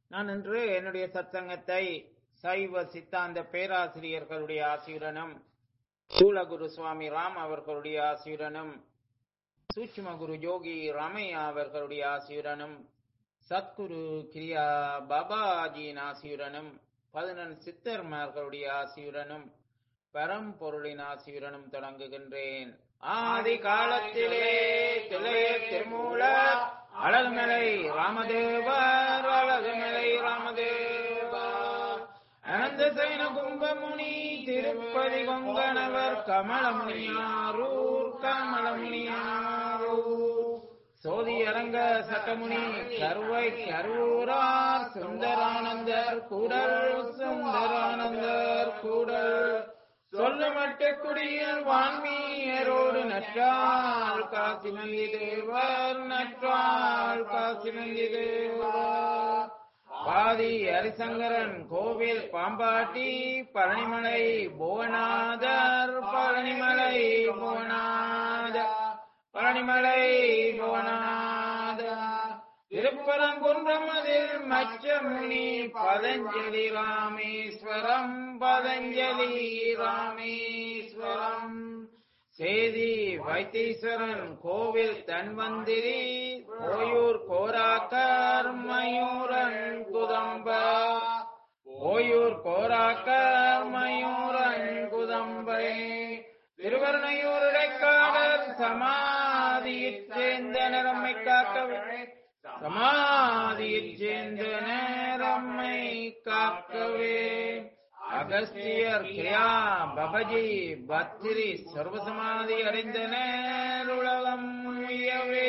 நான் இன்று என்னுடைய சத்சங்கத்தை சைவ சித்தாந்த பேராசிரியர்களுடைய ஆசியுடனும் சூலகுரு சுவாமி ராம் அவர்களுடைய ஆசியுடனும் சூட்சும குரு யோகி ராமையா அவர்களுடைய ஆசியுடனும் சத்குரு கிரியா பாபாஜியின் ஆசியுடனும் பதினெண் சித்தர்மார்களுடைய ஆசியுடனும் பரம்பொருளின் ஆசியுடனும் தொடங்குகின்றேன் ஆதி காலத்திலே திளைய திருமூல அழகுமலை ராமதேவர் அழகுமலை ராமதேவா அனந்த சைன கும்பமுனி திருப்பதி கொங்கணவர் கமலமுனியாரூர் கமலமுனியாரூர் சோதி அரங்க சட்டமுனி கருவை கரூரார் சுந்தரானந்தர் கூடல் சுந்தரானந்தர் கூடல் சொல்லமட்ட குடியில் வான்மீயரோடு நற்றால் காசி நந்தி தேவர் நற்றால் காசி நந்தி தேவர் பாதி ஹரிசங்கரன் கோவில் பாம்பாட்டி பழனிமலை புவனாதர் பழனிமலை புவனாதர் பழனிமலை புவனாதர் திருப்பரங்குன்றம் அதில் மச்சமுனி பதஞ்சலி ராமேஸ்வரம் பதஞ்சலி ராமேஸ்வரம் சேதி வைத்தீஸ்வரன் கோவில் தன்வந்திரி ஓயூர் கோராக்கர் மயூரன் குதம்ப ஓயூர் கோராக்கர் மயூரன் குதம்பை திருவருணையூர் இடைக்காடர் சமாதியிற் சேர்ந்த நிறம்மை காக்கவே சமாதியிற் சேர்ந்த நேரம்மை காக்கவே அகஸ்தியர் கிரியா பபஜி பத்திரி சர்வசமாதி அடைந்த நேருலகம் உயவே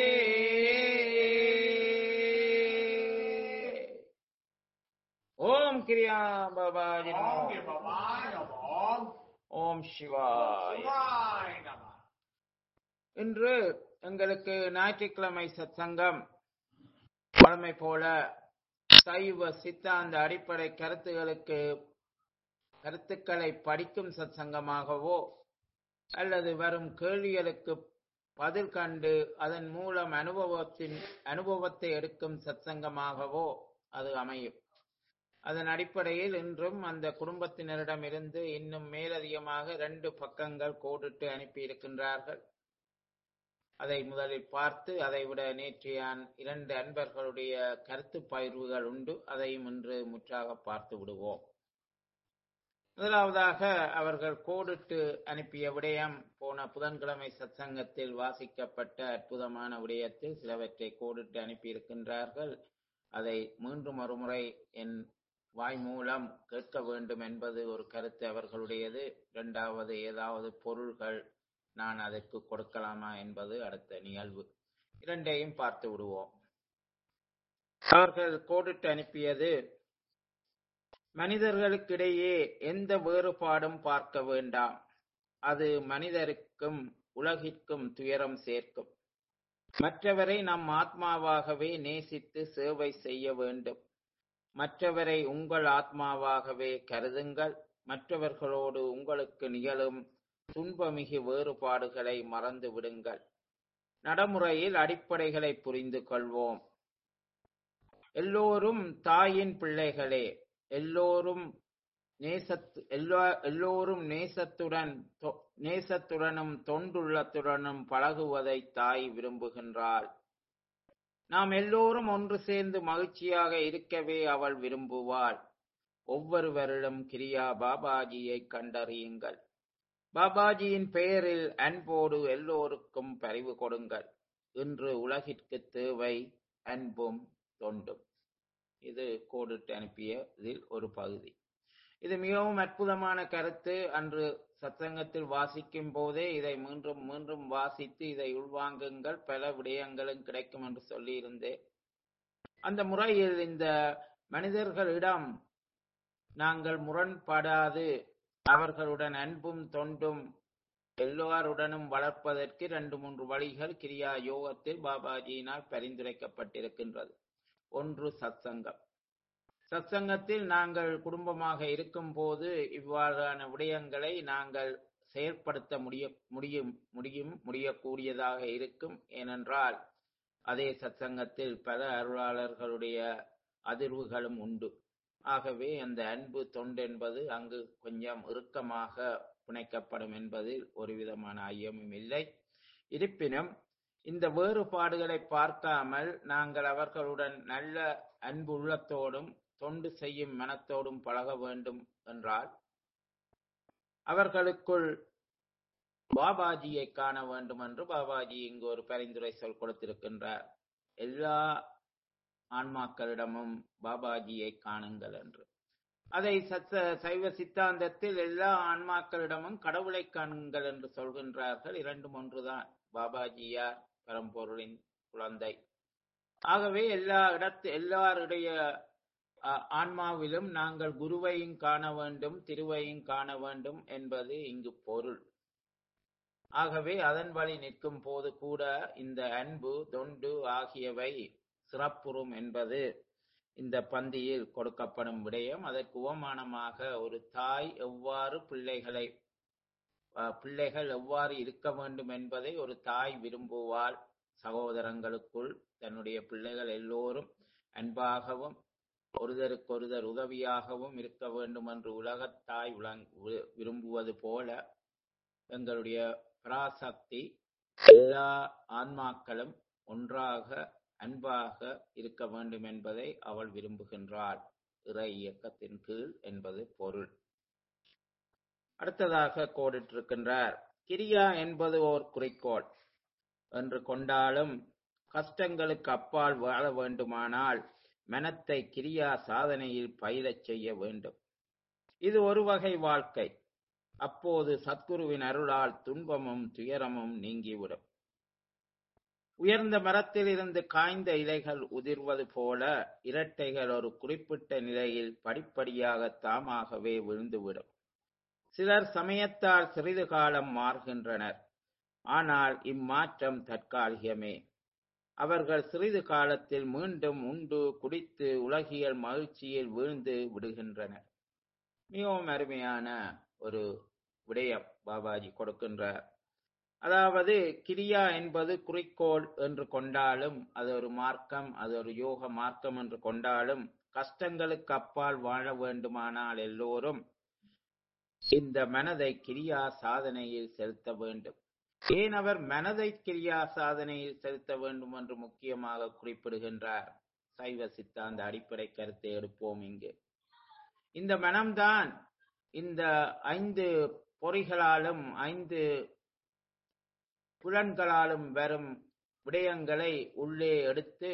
ஓம் கிரியா பபாஜி நமோ. Om Givamai Om ஓம் சிவாய் Shivai Namah. இன்று எங்களுக்கு ஞாயிற்றுக்கிழமை சத்சங்கம் வழமை போல சைவ சித்தாந்த அடிப்படை கருத்துகளுக்கு கருத்துக்களை படிக்கும் சத்சங்கமாகவோ அல்லது வரும் கேள்விகளுக்கு பதில் கண்டு அதன் மூலம் அனுபவத்தின் அனுபவத்தை எடுக்கும் சத்சங்கமாகவோ அது அமையும் அதன் அடிப்படையில் இன்றும் அந்த குடும்பத்தினரிடமிருந்து இன்னும் மேலதிகமாக ரெண்டு பக்கங்கள் கோடிட்டு அனுப்பியிருக்கின்றார்கள் அதை முதலில் பார்த்து அதைவிட நேற்றைய இரண்டு அன்பர்களுடைய கருத்து பகிர்வுகள் உண்டு அதையும் இன்று முற்றாக பார்த்து விடுவோம் முதலாவதாக அவர்கள் கோடிட்டு அனுப்பிய விடயம் போன புதன்கிழமை சத்சங்கத்தில் வாசிக்கப்பட்ட அற்புதமான விடயத்தில் சிலவற்றை கோடிட்டு அனுப்பியிருக்கின்றார்கள் அதை மீண்டும் ஒருமுறை என் வாய் மூலம் கேட்க வேண்டும் என்பது ஒரு கருத்து அவர்களுடையது இரண்டாவது ஏதாவது பொருள்கள் நான் அதற்கு கொடுக்கலாமா என்பது அடுத்த நிகழ்வு இரண்டையும் பார்த்து விடுவோம் அவர்கள் கோடிட்டு அனுப்பியது மனிதர்களுக்கிடையே எந்த வேறுபாடும் பார்க்க வேண்டாம் அது மனிதருக்கும் உலகிற்கும் துயரம் சேர்க்கும் மற்றவரை நம் ஆத்மாவாகவே நேசித்து சேவை செய்ய வேண்டும் மற்றவரை உங்கள் ஆத்மாவாகவே கருதுங்கள் மற்றவர்களோடு உங்களுக்கு நிகழும் துன்பமிகு வேறுபாடுகளை மறந்து விடுங்கள் நடைமுறையில் அடிப்படைகளை புரிந்து கொள்வோம் எல்லோரும் தாயின் பிள்ளைகளே எல்லோரும் நேசத் எல்லா எல்லோரும் நேசத்துடன் தொ- நேசத்துடனும் தொண்டுள்ளத்துடனும் பழகுவதை தாய் விரும்புகின்றாள் நாம் எல்லோரும் ஒன்று சேர்ந்து மகிழ்ச்சியாக இருக்கவே அவள் விரும்புவாள் ஒவ்வொருவரிடம் கிரியா பாபாஜியை கண்டறியுங்கள் பாபாஜியின் பெயரில் அன்போடு எல்லோருக்கும் பரிவு கொடுங்கள் இன்று உலகிற்கு தேவை அன்பும் தொண்டும் இது கோடிட்டு அனுப்பிய இதில் ஒரு பகுதி இது மிகவும் அற்புதமான கருத்து அன்று சத்சங்கத்தில் வாசிக்கும் போதே இதை மீண்டும் மீண்டும் வாசித்து இதை உள்வாங்குங்கள் பல விடயங்களும் கிடைக்கும் என்று சொல்லியிருந்தேன் அந்த முறையில் இந்த மனிதர்களிடம் நாங்கள் முரண்படாது அவர்களுடன் அன்பும் தொண்டும் எல்லோருடனும் வளர்ப்பதற்கு இரண்டு மூன்று வழிகள் கிரியா யோகத்தில் பாபாஜியினால் பரிந்துரைக்கப்பட்டிருக்கின்றது ஒன்று சத்சங்கம் சத்சங்கத்தில் நாங்கள் குடும்பமாக இருக்கும் போது இவ்வாறான விடயங்களை நாங்கள் செயற்படுத்த முடிய முடியும் முடியும் முடியக்கூடியதாக இருக்கும் ஏனென்றால் அதே சத்சங்கத்தில் பல அருளாளர்களுடைய அதிர்வுகளும் உண்டு ஆகவே அந்த அன்பு தொண்டு என்பது அங்கு கொஞ்சம் இறுக்கமாக பிணைக்கப்படும் என்பதில் ஒரு விதமான ஐயமும் இல்லை இருப்பினும் இந்த வேறுபாடுகளை பார்க்காமல் நாங்கள் அவர்களுடன் நல்ல அன்பு உள்ளத்தோடும் தொண்டு செய்யும் மனத்தோடும் பழக வேண்டும் என்றால் அவர்களுக்குள் பாபாஜியை காண வேண்டும் என்று பாபாஜி இங்கு ஒரு பரிந்துரை சொல் கொடுத்திருக்கின்றார் எல்லா ஆன்மாக்களிடமும் பாபாஜியை காணுங்கள் என்று அதை சத்த சைவ சித்தாந்தத்தில் எல்லா ஆன்மாக்களிடமும் கடவுளை காணுங்கள் என்று சொல்கின்றார்கள் இரண்டும் ஒன்றுதான் பாபாஜியார் பரம்பொருளின் குழந்தை ஆகவே எல்லா இடத்து எல்லாருடைய அஹ், ஆன்மாவிலும் நாங்கள் குருவையும் காண வேண்டும் திருவையும் காண வேண்டும் என்பது இங்கு பொருள் ஆகவே அதன் வழி நிற்கும் போது கூட இந்த அன்பு தொண்டு ஆகியவை சிறப்புறும் என்பது இந்த பந்தியில் கொடுக்கப்படும் விடயம் அதற்கு உவமானமாக ஒரு தாய் எவ்வாறு பிள்ளைகளை அஹ், பிள்ளைகள் எவ்வாறு இருக்க வேண்டும் என்பதை ஒரு தாய் விரும்புவாள் சகோதரங்களுக்குள் தன்னுடைய பிள்ளைகள் எல்லோரும் அன்பாகவும் ஒருதருக்கொருதர் உதவியாகவும் இருக்க வேண்டும் என்று உலகத் தாய் உலங் வி- விரும்புவது போல எங்களுடைய பராசக்தி எல்லா ஆன்மாக்களும் ஒன்றாக அன்பாக இருக்க வேண்டும் என்பதை அவள் விரும்புகின்றாள் இறை இயக்கத்தின் கீழ் என்பது பொருள் அடுத்ததாக கோடிட்டிருக்கின்றார் கிரியா என்பது ஓர் குறிக்கோள் என்று கொண்டாலும் கஷ்டங்களுக்கு அப்பால் வாழ வேண்டுமானால் மனத்தை கிரியா சாதனையில் பயிலச் செய்ய வேண்டும் இது ஒரு வகை வாழ்க்கை அப்போது சத்குருவின் அருளால் துன்பமும் துயரமும் நீங்கிவிடும் உயர்ந்த மரத்தில் இருந்து காய்ந்த இலைகள் உதிர்வது போல இரட்டைகள் ஒரு குறிப்பிட்ட நிலையில் படிப்படியாக தாமாகவே விழுந்துவிடும் சிலர் சமயத்தால் சிறிது காலம் மாறுகின்றனர் ஆனால் இம்மாற்றம் தற்காலிகமே அவர்கள் சிறிது காலத்தில் மீண்டும் உண்டு குடித்து உலகியல் மகிழ்ச்சியில் வீழ்ந்து விடுகின்றனர் மிகவும் அருமையான ஒரு விடயம் பாபாஜி கொடுக்கின்றார் அதாவது கிரியா என்பது குறிக்கோள் என்று கொண்டாலும் அது ஒரு மார்க்கம் அது ஒரு யோக மார்க்கம் என்று கொண்டாலும் கஷ்டங்களுக்கு அப்பால் வாழ வேண்டுமானால் எல்லோரும் இந்த மனதை கிரியா சாதனையில் செலுத்த வேண்டும் ஏன் அவர் மனதை கிரியா சாதனையில் செலுத்த வேண்டும் என்று முக்கியமாக குறிப்பிடுகின்றார் சைவ சித்தாந்த அடிப்படை கருத்தை எடுப்போம் இங்கு இந்த மனம்தான் இந்த ஐந்து பொறிகளாலும் ஐந்து புலன்களாலும் வரும் விடயங்களை உள்ளே எடுத்து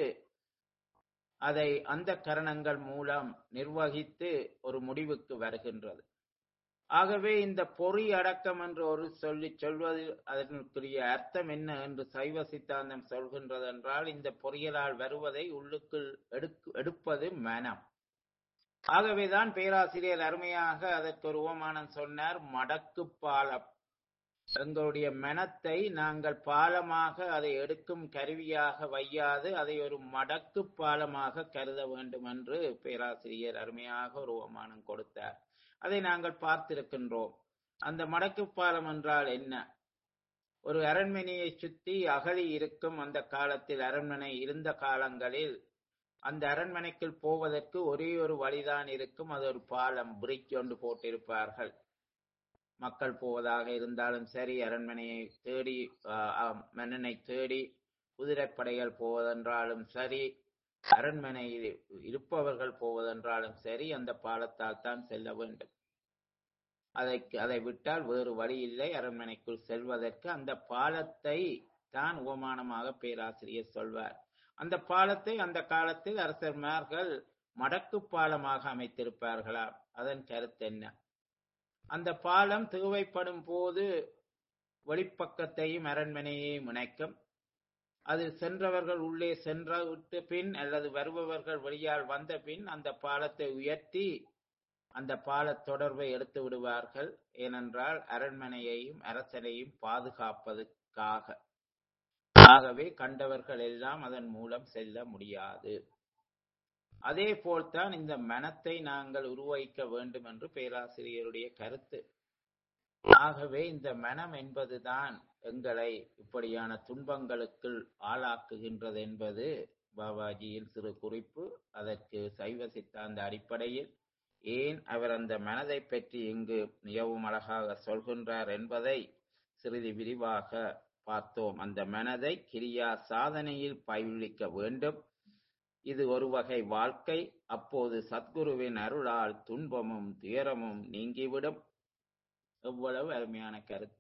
அதை அந்த கரணங்கள் மூலம் நிர்வகித்து ஒரு முடிவுக்கு வருகின்றது ஆகவே இந்த பொறி அடக்கம் என்று ஒரு சொல்லி சொல்வது அதற்குரிய அர்த்தம் என்ன என்று சைவ சித்தாந்தம் சொல்கின்றது என்றால் இந்த பொறியலால் வருவதை உள்ளுக்குள் எடுக்கு எடுப்பது மனம் ஆகவேதான் பேராசிரியர் அருமையாக அதற்கு ஒரு உவமானம் சொன்னார் மடக்கு பாலம் எங்களுடைய மனத்தை நாங்கள் பாலமாக அதை எடுக்கும் கருவியாக வையாது அதை ஒரு மடக்கு பாலமாக கருத வேண்டும் என்று பேராசிரியர் அருமையாக ஒரு உவமானம் கொடுத்தார் அதை நாங்கள் பார்த்திருக்கின்றோம் அந்த மடக்கு பாலம் என்றால் என்ன ஒரு அரண்மனையை சுற்றி அகழி இருக்கும் அந்த காலத்தில் அரண்மனை இருந்த காலங்களில் அந்த அரண்மனைக்குள் போவதற்கு ஒரே ஒரு வழிதான் இருக்கும் அது ஒரு பாலம் பிரிட்ஜ் ஒன்று போட்டிருப்பார்கள் மக்கள் போவதாக இருந்தாலும் சரி அரண்மனையை தேடி ஆஹ், ஆஹ், மன்னனை தேடி குதிரைப்படைகள் போவதென்றாலும் சரி அரண்மனையில் இருப்பவர்கள் போவதென்றாலும் சரி அந்த பாலத்தால் தான் செல்ல வேண்டும் அதை அதை விட்டால் வேறு வழி இல்லை அரண்மனைக்குள் செல்வதற்கு அந்த பாலத்தை தான் உபமானமாக பேராசிரியர் சொல்வார் அந்த பாலத்தை அந்த காலத்தில் அரசர்மார்கள் மடக்கு பாலமாக அமைத்திருப்பார்களாம் அதன் கருத்து என்ன அந்த பாலம் தேவைப்படும் போது வெளிப்பக்கத்தையும் அரண்மனையையும் இணைக்கும் அதில் சென்றவர்கள் உள்ளே சென்ற விட்டு பின் அல்லது வருபவர்கள் வெளியால் வந்த பின் அந்த பாலத்தை உயர்த்தி அந்த பால தொடர்பை எடுத்து விடுவார்கள் ஏனென்றால் அரண்மனையையும் அரசனையும் பாதுகாப்பதற்காக ஆகவே கண்டவர்கள் எல்லாம் அதன் மூலம் செல்ல முடியாது அதே போல்தான் இந்த மனத்தை நாங்கள் உருவாக்க வேண்டும் என்று பேராசிரியருடைய கருத்து ஆகவே இந்த மனம் என்பதுதான் எங்களை இப்படியான துன்பங்களுக்குள் ஆளாக்குகின்றது என்பது பாபாஜியின் சிறு குறிப்பு அதற்கு சைவ சித்தாந்த அடிப்படையில் ஏன் அவர் அந்த மனதை பற்றி இங்கு மிகவும் அழகாக சொல்கின்றார் என்பதை சிறிது விரிவாக பார்த்தோம் அந்த மனதை கிரியா சாதனையில் பயிலிக்க வேண்டும் இது ஒரு வகை வாழ்க்கை அப்போது சத்குருவின் அருளால் துன்பமும் துயரமும் நீங்கிவிடும் எவ்வளவு அருமையான கருத்து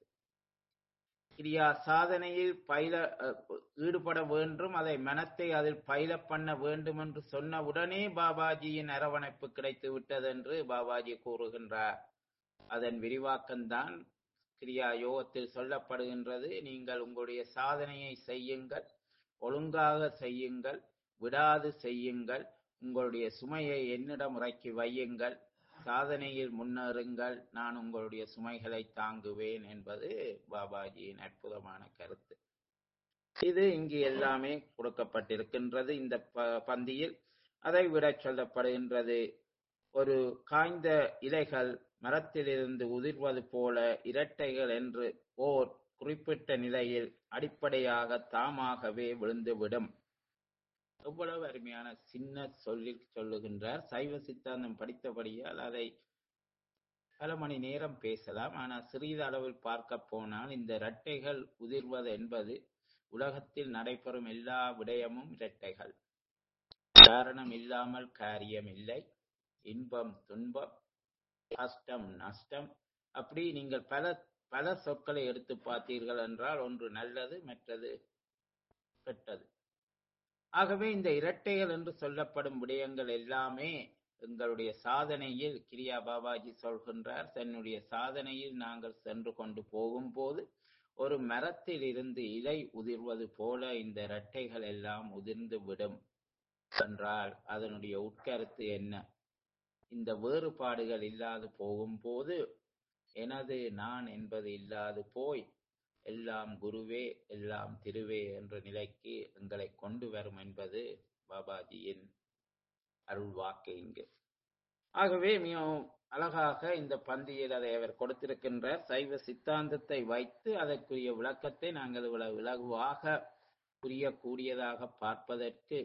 கிரியா சாதனையில் பயில அஹ், ஈடுபட வேண்டும் அதை மனத்தை அதில் பயில பண்ண வேண்டும் என்று சொன்ன உடனே பாபாஜியின் அரவணைப்பு கிடைத்து விட்டது என்று பாபாஜி கூறுகின்றார் அதன் விரிவாக்கம்தான் கிரியா யோகத்தில் சொல்லப்படுகின்றது நீங்கள் உங்களுடைய சாதனையை செய்யுங்கள் ஒழுங்காக செய்யுங்கள் விடாது செய்யுங்கள் உங்களுடைய சுமையை என்னிடம் இறக்கி வையுங்கள் சாதனையில் முன்னேறுங்கள் நான் உங்களுடைய சுமைகளை தாங்குவேன் என்பது பாபாஜியின் அற்புதமான கருத்து இது இங்கு எல்லாமே கொடுக்கப்பட்டிருக்கின்றது இந்த ப- பந்தியில் அதை விட சொல்லப்படுகின்றது ஒரு காய்ந்த இலைகள் மரத்திலிருந்து உதிர்வது போல இரட்டைகள் என்று ஓர் குறிப்பிட்ட நிலையில் அடிப்படையாக தாமாகவே விழுந்துவிடும் எவ்வளவு அருமையான சின்ன சொல்லில் சொல்லுகின்றார் சைவ சித்தாந்தம் படித்தபடியால் அதை பல மணி நேரம் பேசலாம் ஆனால் சிறிது அளவில் பார்க்க போனால் இந்த இரட்டைகள் உதிர்வது என்பது உலகத்தில் நடைபெறும் எல்லா விடயமும் இரட்டைகள் காரணம் இல்லாமல் காரியம் இல்லை இன்பம் துன்பம் கஷ்டம் நஷ்டம் அப்படி நீங்கள் பல பல சொற்களை எடுத்து பார்த்தீர்கள் என்றால் ஒன்று நல்லது மற்றது கெட்டது ஆகவே இந்த இரட்டைகள் என்று சொல்லப்படும் விடயங்கள் எல்லாமே எங்களுடைய சாதனையில் கிரியா பாபாஜி சொல்கின்றார் தன்னுடைய சாதனையில் நாங்கள் சென்று கொண்டு போகும்போது ஒரு மரத்தில் இருந்து இலை உதிர்வது போல இந்த இரட்டைகள் எல்லாம் உதிர்ந்து விடும் என்றால் அதனுடைய உட்கருத்து என்ன இந்த வேறுபாடுகள் இல்லாது போகும்போது எனது நான் என்பது இல்லாது போய் எல்லாம் குருவே எல்லாம் திருவே என்ற நிலைக்கு எங்களை கொண்டு வரும் என்பது பாபாஜியின் அருள் வாக்கு இங்கு ஆகவே மிகவும் அழகாக இந்த பந்தியில் அதை அவர் கொடுத்திருக்கின்றார் சைவ சித்தாந்தத்தை வைத்து அதற்குரிய விளக்கத்தை நாங்கள் இவ்வளவு இலகுவாக புரியக்கூடியதாக பார்ப்பதற்கு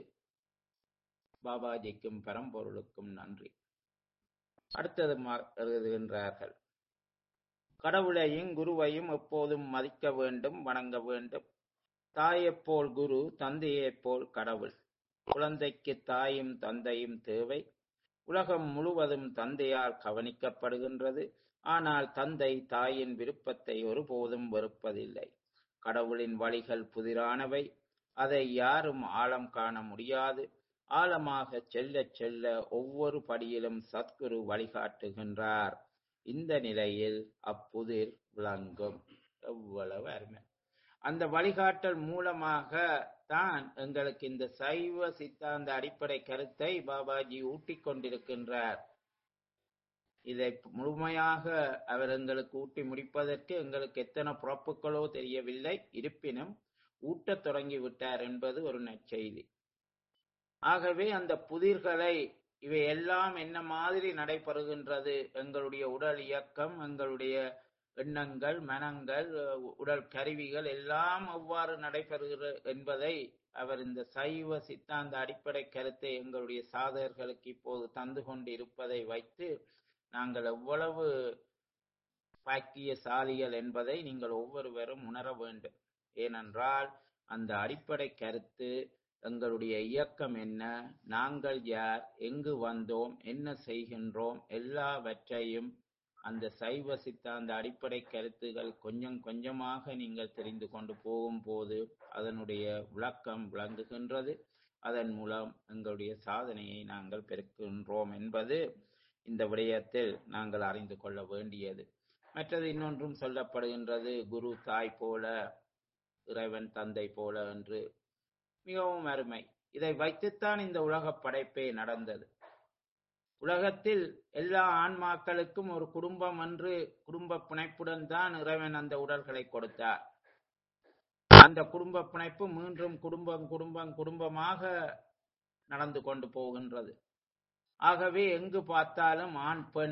பாபாஜிக்கும் பரம்பொருளுக்கும் நன்றி அடுத்தது மா- எழுதுகின்றார்கள் கடவுளையும் குருவையும் எப்போதும் மதிக்க வேண்டும் வணங்க வேண்டும் தாயைப் போல் குரு தந்தையைப் போல் கடவுள் குழந்தைக்கு தாயும் தந்தையும் தேவை உலகம் முழுவதும் தந்தையால் கவனிக்கப்படுகின்றது ஆனால் தந்தை தாயின் விருப்பத்தை ஒருபோதும் வெறுப்பதில்லை கடவுளின் வழிகள் புதிரானவை அதை யாரும் ஆழம் காண முடியாது ஆழமாக செல்ல செல்ல ஒவ்வொரு படியிலும் சத்குரு வழிகாட்டுகின்றார் இந்த நிலையில் அப்புதிர் விளங்கும் எவ்வளவு அருமை அந்த வழிகாட்டல் மூலமாக தான் எங்களுக்கு இந்த சைவ சித்தாந்த அடிப்படை கருத்தை பாபாஜி ஊட்டிக் கொண்டிருக்கின்றார் இதை முழுமையாக அவர் எங்களுக்கு ஊட்டி முடிப்பதற்கு எங்களுக்கு எத்தனை பிறப்புகளோ தெரியவில்லை இருப்பினும் ஊட்டத் தொடங்கி விட்டார் என்பது ஒரு நற்செய்தி ஆகவே அந்த புதிர்களை இவை எல்லாம் என்ன மாதிரி நடைபெறுகின்றது எங்களுடைய உடல் இயக்கம் எங்களுடைய எண்ணங்கள் மனங்கள் அஹ், உடல் கருவிகள் எல்லாம் எவ்வாறு நடைபெறுகிறது என்பதை அவர் இந்த சைவ சித்தாந்த அடிப்படை கருத்தை எங்களுடைய சாதகர்களுக்கு இப்போது தந்து கொண்டு இருப்பதை வைத்து நாங்கள் எவ்வளவு பாக்கியசாலிகள் என்பதை நீங்கள் ஒவ்வொருவரும் உணர வேண்டும் ஏனென்றால் அந்த அடிப்படை கருத்து எங்களுடைய இயக்கம் என்ன நாங்கள் யார் எங்கு வந்தோம் என்ன செய்கின்றோம் எல்லாவற்றையும் அந்த சைவ சித்தாந்த அடிப்படை கருத்துகள் கொஞ்சம் கொஞ்சமாக நீங்கள் தெரிந்து கொண்டு போகும்போது அதனுடைய விளக்கம் விளங்குகின்றது அதன் மூலம் எங்களுடைய சாதனையை நாங்கள் பெருக்கின்றோம் என்பது இந்த விடயத்தில் நாங்கள் அறிந்து கொள்ள வேண்டியது மற்றது இன்னொன்றும் சொல்லப்படுகின்றது குரு தாய் போல இறைவன் தந்தை போல என்று மிகவும் அருமை இதை வைத்துத்தான் இந்த உலகப் படைப்பே நடந்தது உலகத்தில் எல்லா ஆன்மாக்களுக்கும் ஒரு குடும்பம் என்று குடும்ப பிணைப்புடன் தான் இறைவன் அந்த உடல்களை கொடுத்தார் அந்த குடும்ப பிணைப்பு மீண்டும் குடும்பம் குடும்பம் குடும்பமாக நடந்து கொண்டு போகின்றது ஆகவே எங்கு பார்த்தாலும் ஆண் பெண்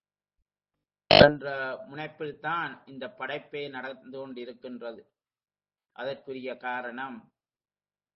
என்ற முனைப்பில் தான் இந்த படைப்பே நடந்து கொண்டிருக்கின்றது அதற்குரிய காரணம்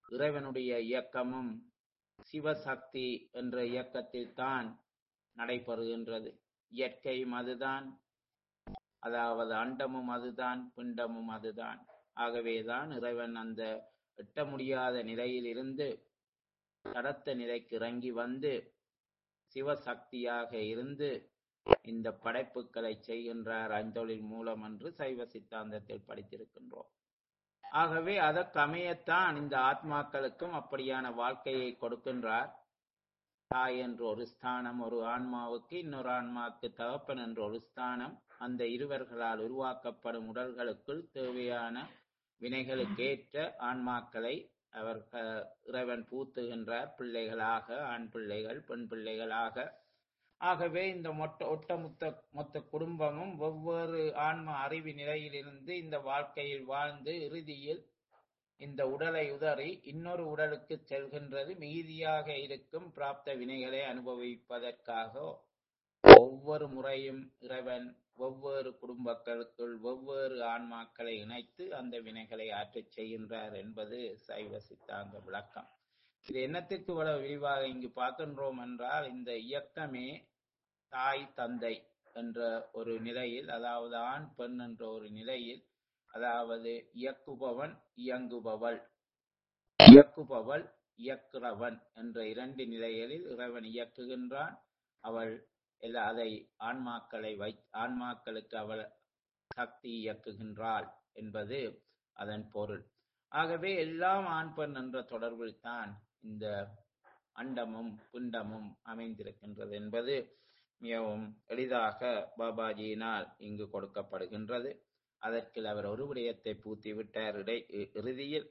இறைவனுடைய இயக்கமும் சிவசக்தி என்ற இயக்கத்தில் தான் நடைபெறுகின்றது இயற்கையும் அதுதான் அதாவது அண்டமும் அதுதான் பிண்டமும் அதுதான் ஆகவேதான் இறைவன் அந்த எட்ட முடியாத நிலையில் இருந்து கடத்த நிலைக்கு இறங்கி வந்து சிவசக்தியாக இருந்து இந்த படைப்புகளை செய்கின்றார் ஐந்தொழில் மூலம் என்று சைவ சித்தாந்தத்தில் படித்திருக்கின்றோம் ஆகவே அதற்கு அமையத்தான் இந்த ஆத்மாக்களுக்கும் அப்படியான வாழ்க்கையை கொடுக்கின்றார் தாய் என்ற ஒரு ஸ்தானம் ஒரு ஆன்மாவுக்கு இன்னொரு ஆன்மாவுக்கு தகப்பன் என்ற ஒரு ஸ்தானம் அந்த இருவர்களால் உருவாக்கப்படும் உடல்களுக்குள் தேவையான வினைகளுக்கேற்ற ஆன்மாக்களை அவர் க- இறைவன் பூத்துகின்றார் பிள்ளைகளாக ஆண் பிள்ளைகள் பெண் பிள்ளைகளாக ஆகவே இந்த மொத்த ஒட்டமொத்த மொத்த குடும்பமும் ஒவ்வொரு ஆன்ம அறிவு நிலையிலிருந்து இந்த வாழ்க்கையில் வாழ்ந்து இறுதியில் இந்த உடலை உதறி இன்னொரு உடலுக்கு செல்கின்றது மீதியாக இருக்கும் பிராப்த வினைகளை அனுபவிப்பதற்காக ஒவ்வொரு முறையும் இறைவன் ஒவ்வொரு குடும்பங்களுக்குள் ஒவ்வொரு ஆன்மாக்களை இணைத்து அந்த வினைகளை ஆற்றச் செய்கின்றார் என்பது சைவ சித்தாந்த விளக்கம் இது என்னத்திற்கு இவ்வளவு விரிவாக இங்கு பார்க்கின்றோம் என்றால் இந்த இயக்கமே தாய் தந்தை என்ற ஒரு நிலையில் அதாவது ஆண் பெண் என்ற ஒரு நிலையில் அதாவது இயக்குபவன் இயங்குபவள் இயக்குபவள் இயக்குறவன் என்ற இரண்டு நிலைகளில் இறைவன் இயக்குகின்றான் அவள் எல்லா அதை ஆன்மாக்களை வை ஆன்மாக்களுக்கு அவள் சக்தி இயக்குகின்றாள் என்பது அதன் பொருள் ஆகவே எல்லாம் ஆண் பெண் என்ற தொடர்பில் தான் இந்த அண்டமும் பிண்டமும் அமைந்திருக்கின்றது என்பது மிகவும் எளிதாக பாபாஜியினால் இங்கு கொடுக்கப்படுகின்றது அதற்கு அவர் ஒரு விடயத்தை பூத்தி விட்டார் இடை இ- இறுதியில்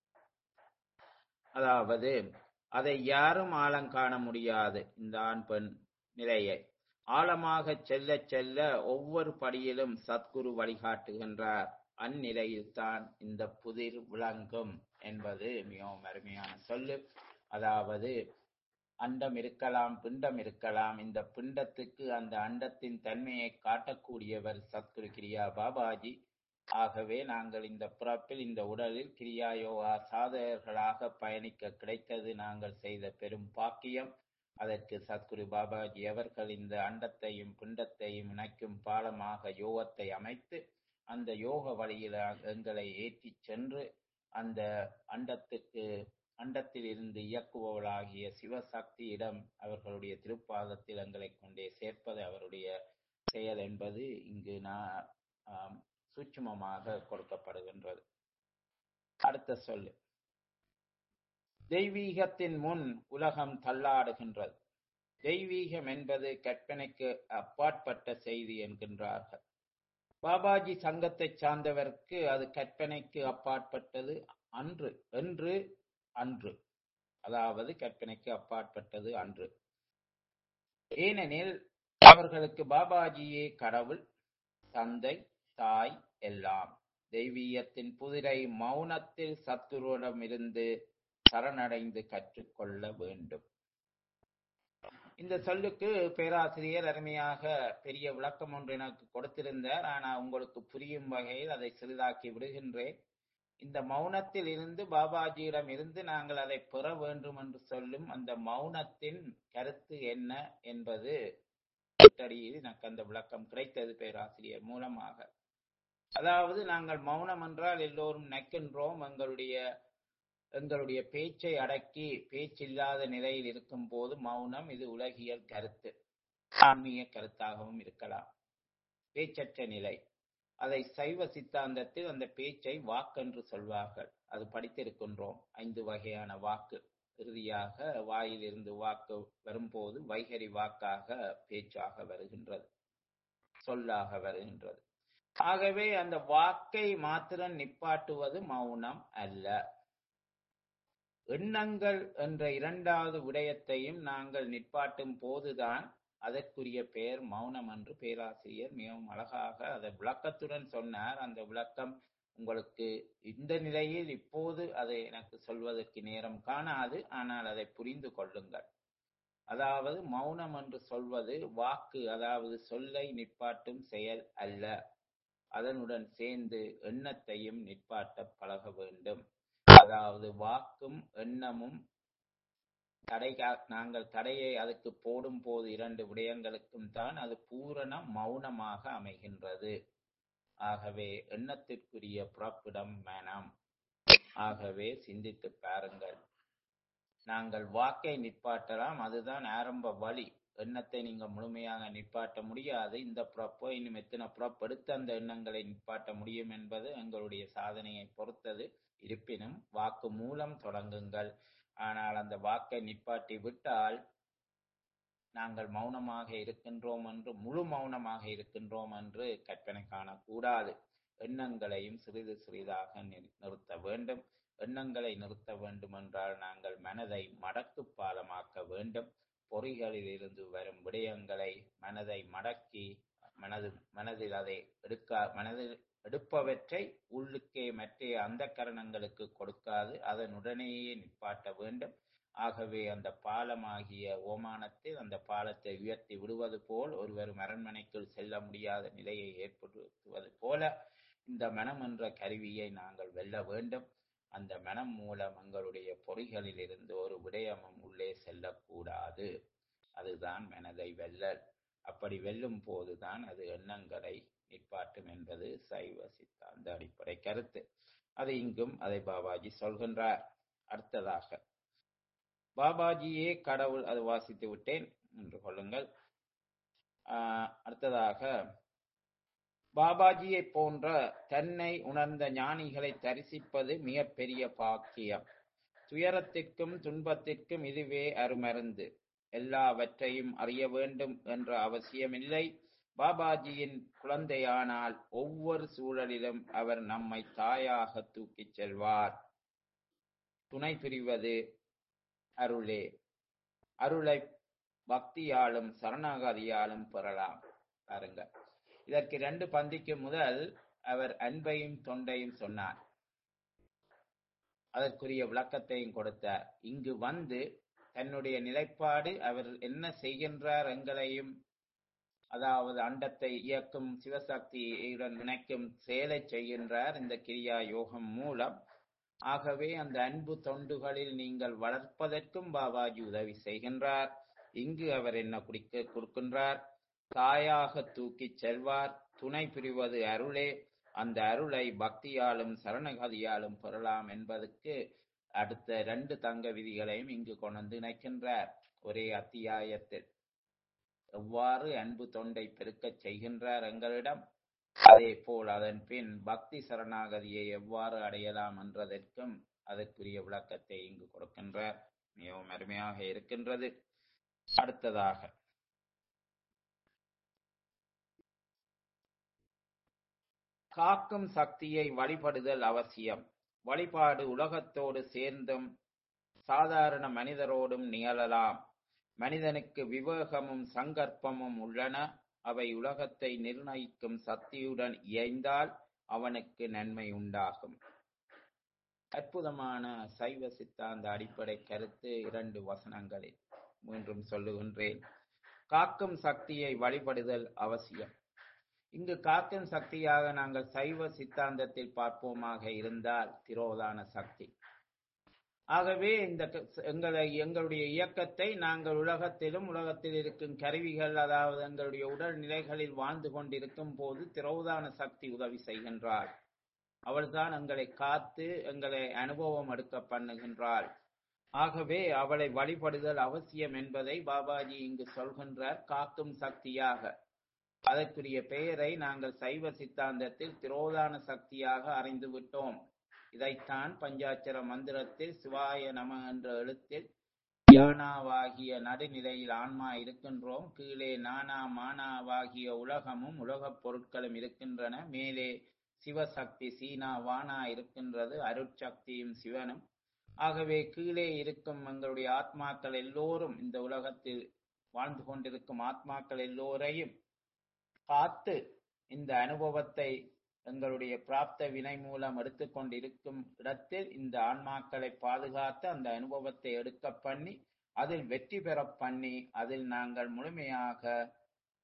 அதாவது அதை யாரும் ஆழங்காண முடியாது இந்த ஆண் பெண் நிலையை ஆழமாக செல்ல செல்ல ஒவ்வொரு படியிலும் சத்குரு வழிகாட்டுகின்றார் அந்நிலையில் தான் இந்த புதிர் விளங்கும் என்பது மிகவும் அருமையான சொல்லு அதாவது அண்டம் இருக்கலாம் பிண்டம் இருக்கலாம் இந்த பிண்டத்துக்கு அந்த அண்டத்தின் தன்மையை காட்டக்கூடியவர் சத்குரு கிரியா பாபாஜி ஆகவே நாங்கள் இந்த பிறப்பில் இந்த உடலில் கிரியா யோகா சாதகர்களாக பயணிக்க கிடைத்தது நாங்கள் செய்த பெரும் பாக்கியம் அதற்கு சத்குரு பாபாஜி அவர்கள் இந்த அண்டத்தையும் பிண்டத்தையும் இணைக்கும் பாலமாக யோகத்தை அமைத்து அந்த யோக வழியில் எங்களை ஏற்றிச் சென்று அந்த அண்டத்துக்கு அண்டத்தில் இருந்து இயக்குபவளாகிய சிவசக்தியிடம் அவர்களுடைய திருப்பாதத்தில் எங்களை கொண்டே சேர்ப்பது அவருடைய செயல் என்பது இங்கு நான் ஆம், சூட்சுமமாக கொடுக்கப்படுகின்றது அடுத்த சொல்லு தெய்வீகத்தின் முன் உலகம் தள்ளாடுகின்றது தெய்வீகம் என்பது கற்பனைக்கு அப்பாற்பட்ட செய்தி என்கின்றார்கள் பாபாஜி சங்கத்தை சார்ந்தவருக்கு அது கற்பனைக்கு அப்பாற்பட்டது அன்று என்று அன்று அதாவது கற்பனைக்கு அப்பாற்பட்டது அன்று ஏனெனில் அவர்களுக்கு பாபாஜியே கடவுள் தந்தை தாய் எல்லாம் தெய்வீகத்தின் புதிரை மௌனத்தில் சத்துருவிடமிருந்து சரணடைந்து கற்றுக்கொள்ள வேண்டும் இந்த சொல்லுக்கு பேராசிரியர் அருமையாக பெரிய விளக்கம் ஒன்று எனக்கு கொடுத்திருந்தார் ஆனால் உங்களுக்கு புரியும் வகையில் அதை சிறிதாக்கி விடுகின்றேன் இந்த மௌனத்தில் இருந்து பாபாஜியிடம் இருந்து நாங்கள் அதை பெற வேண்டும் என்று சொல்லும் அந்த மௌனத்தின் கருத்து என்ன என்பது அடியில் எனக்கு அந்த விளக்கம் கிடைத்தது பேராசிரியர் மூலமாக அதாவது நாங்கள் மௌனம் என்றால் எல்லோரும் நினைக்கின்றோம் எங்களுடைய எங்களுடைய பேச்சை அடக்கி பேச்சில்லாத நிலையில் இருக்கும் போது மௌனம் இது உலகியல் கருத்து ஆன்மீக கருத்தாகவும் இருக்கலாம் பேச்சற்ற நிலை அதை சைவ சித்தாந்தத்தில் அந்த பேச்சை வாக்கென்று சொல்வார்கள் அது படித்திருக்கின்றோம் ஐந்து வகையான வாக்கு இறுதியாக வாயிலிருந்து வாக்கு வரும்போது வைகரி வாக்காக பேச்சாக வருகின்றது சொல்லாக வருகின்றது ஆகவே அந்த வாக்கை மாத்திரம் நிப்பாட்டுவது மௌனம் அல்ல எண்ணங்கள் என்ற இரண்டாவது விடயத்தையும் நாங்கள் நிப்பாட்டும் போதுதான் அதற்குரிய பெயர் மௌனம் என்று பேராசிரியர் மிகவும் அழகாக அதை விளக்கத்துடன் சொன்னார் அந்த விளக்கம் உங்களுக்கு இந்த நிலையில் இப்போது அதை எனக்கு சொல்வதற்கு நேரம் காணாது ஆனால் அதை புரிந்து கொள்ளுங்கள் அதாவது மௌனம் என்று சொல்வது வாக்கு அதாவது சொல்லை நிப்பாட்டும் செயல் அல்ல அதனுடன் சேர்ந்து எண்ணத்தையும் நிப்பாட்ட பழக வேண்டும் அதாவது வாக்கும் எண்ணமும் தடை நாங்கள் தடையை அதுக்கு போடும் போது இரண்டு விடயங்களுக்கும் தான் அது பூரண மௌனமாக அமைகின்றது ஆகவே எண்ணத்திற்குரிய புறப்பிடம் மனம் ஆகவே சிந்தித்து பாருங்கள் நாங்கள் வாக்கை நிப்பாட்டலாம் அதுதான் ஆரம்ப வழி எண்ணத்தை நீங்க முழுமையாக நிப்பாட்ட முடியாது இந்த புறப்போ இன்னும் எத்தனை புறப் எடுத்து அந்த எண்ணங்களை நிப்பாட்ட முடியும் என்பது எங்களுடைய சாதனையை பொறுத்தது இருப்பினும் வாக்கு மூலம் தொடங்குங்கள் ஆனால் அந்த வாக்கை நிப்பாட்டி விட்டால் நாங்கள் மௌனமாக இருக்கின்றோம் என்று முழு மௌனமாக இருக்கின்றோம் என்று கற்பனை காணக்கூடாது எண்ணங்களையும் சிறிது சிறிதாக நிறுத்த வேண்டும் எண்ணங்களை நிறுத்த வேண்டும் என்றால் நாங்கள் மனதை மடக்கு பாலமாக்க வேண்டும் பொறிகளில் இருந்து வரும் விடயங்களை மனதை மடக்கி மனது மனதில் அதை எடுக்க மனதில் எடுப்பவற்றை உள்ளுக்கே மற்ற அந்த கரணங்களுக்கு கொடுக்காது அதனுடனேயே நிப்பாட்ட வேண்டும் ஆகவே அந்த பாலமாகிய ஓமானத்தில் அந்த பாலத்தை உயர்த்தி விடுவது போல் ஒருவர் அரண்மனைக்குள் செல்ல முடியாத நிலையை ஏற்படுத்துவது போல இந்த மனம் என்ற கருவியை நாங்கள் வெல்ல வேண்டும் அந்த மனம் மூலம் எங்களுடைய பொறிகளில் இருந்து ஒரு விடயமும் உள்ளே செல்லக்கூடாது அதுதான் மனதை வெல்லல் அப்படி வெல்லும் போதுதான் அது எண்ணங்களை நிற்பாட்டும் என்பது சைவ சித்தாந்த அடிப்படை கருத்து அது இங்கும் அதை பாபாஜி சொல்கின்றார் அடுத்ததாக பாபாஜியே கடவுள் அது வாசித்து விட்டேன் என்று கொள்ளுங்கள் அடுத்ததாக பாபாஜியை போன்ற தன்னை உணர்ந்த ஞானிகளை தரிசிப்பது மிகப்பெரிய பாக்கியம் துயரத்திற்கும் துன்பத்திற்கும் இதுவே அருமருந்து எல்லாவற்றையும் அறிய வேண்டும் என்ற அவசியமில்லை பாபாஜியின் குழந்தையானால் ஒவ்வொரு சூழலிலும் அவர் நம்மை தாயாக தூக்கிச் செல்வார் துணை புரிவது அருளே அருளை பக்தியாலும் சரணாகதியாலும் பெறலாம் பாருங்க இதற்கு ரெண்டு பந்திக்கு முதல் அவர் அன்பையும் தொண்டையும் சொன்னார் அதற்குரிய விளக்கத்தையும் கொடுத்தார் இங்கு வந்து தன்னுடைய நிலைப்பாடு அவர் என்ன செய்கின்றார் எங்களையும் அதாவது அண்டத்தை இயக்கும் சிவசக்தியுடன் இணைக்கும் செயலை செய்கின்றார் இந்த கிரியா யோகம் மூலம் ஆகவே அந்த அன்பு தொண்டுகளில் நீங்கள் வளர்ப்பதற்கும் பாபாஜி உதவி செய்கின்றார் இங்கு அவர் என்ன குடிக்க கொடுக்கின்றார் தாயாக தூக்கி செல்வார் துணை புரிவது அருளே அந்த அருளை பக்தியாலும் சரணகதியாலும் பெறலாம் என்பதற்கு அடுத்த ரெண்டு தங்க விதிகளையும் இங்கு கொண்டு இணைக்கின்றார் ஒரே அத்தியாயத்தில் எவ்வாறு அன்பு தொண்டை பெருக்கச் செய்கின்றார் எங்களிடம் அதே போல் அதன் பின் பக்தி சரணாகதியை எவ்வாறு அடையலாம் என்றதற்கும் அதற்குரிய விளக்கத்தை இங்கு கொடுக்கின்றார் மிகவும் அருமையாக இருக்கின்றது அடுத்ததாக காக்கும் சக்தியை வழிபடுதல் அவசியம் வழிபாடு உலகத்தோடு சேர்ந்தும் சாதாரண மனிதரோடும் நிகழலாம் மனிதனுக்கு விவேகமும் சங்கற்பமும் உள்ளன அவை உலகத்தை நிர்ணயிக்கும் சக்தியுடன் இயைந்தால் அவனுக்கு நன்மை உண்டாகும் அற்புதமான சைவ சித்தாந்த அடிப்படை கருத்து இரண்டு வசனங்களில் மீண்டும் சொல்லுகின்றேன் காக்கும் சக்தியை வழிபடுதல் அவசியம் இங்கு காக்கும் சக்தியாக நாங்கள் சைவ சித்தாந்தத்தில் பார்ப்போமாக இருந்தால் திரோதான சக்தி ஆகவே இந்த எங்களை எங்களுடைய இயக்கத்தை நாங்கள் உலகத்திலும் உலகத்தில் இருக்கும் கருவிகள் அதாவது எங்களுடைய உடல் நிலைகளில் வாழ்ந்து கொண்டிருக்கும் போது திரோதான சக்தி உதவி செய்கின்றாள் அவள்தான் எங்களை காத்து எங்களை அனுபவம் எடுக்க பண்ணுகின்றாள் ஆகவே அவளை வழிபடுதல் அவசியம் என்பதை பாபாஜி இங்கு சொல்கின்றார் காக்கும் சக்தியாக அதற்குரிய பெயரை நாங்கள் சைவ சித்தாந்தத்தில் திரோதான சக்தியாக அறிந்து விட்டோம் இதைத்தான் பஞ்சாட்சர மந்திரத்தில் சிவாய நம என்ற எழுத்தில் யானாவாகிய நடுநிலையில் ஆன்மா இருக்கின்றோம் கீழே நானா மானாவாகிய உலகமும் உலகப் பொருட்களும் இருக்கின்றன மேலே சிவசக்தி சீனா வானா இருக்கின்றது அருட்சக்தியும் சிவனும் ஆகவே கீழே இருக்கும் எங்களுடைய ஆத்மாக்கள் எல்லோரும் இந்த உலகத்தில் வாழ்ந்து கொண்டிருக்கும் ஆத்மாக்கள் எல்லோரையும் காத்து இந்த அனுபவத்தை எங்களுடைய பிராப்த வினை மூலம் எடுத்துக்கொண்டிருக்கும் இடத்தில் இந்த ஆன்மாக்களை பாதுகாத்து அந்த அனுபவத்தை எடுக்க பண்ணி அதில் வெற்றி பெற பண்ணி அதில் நாங்கள் முழுமையாக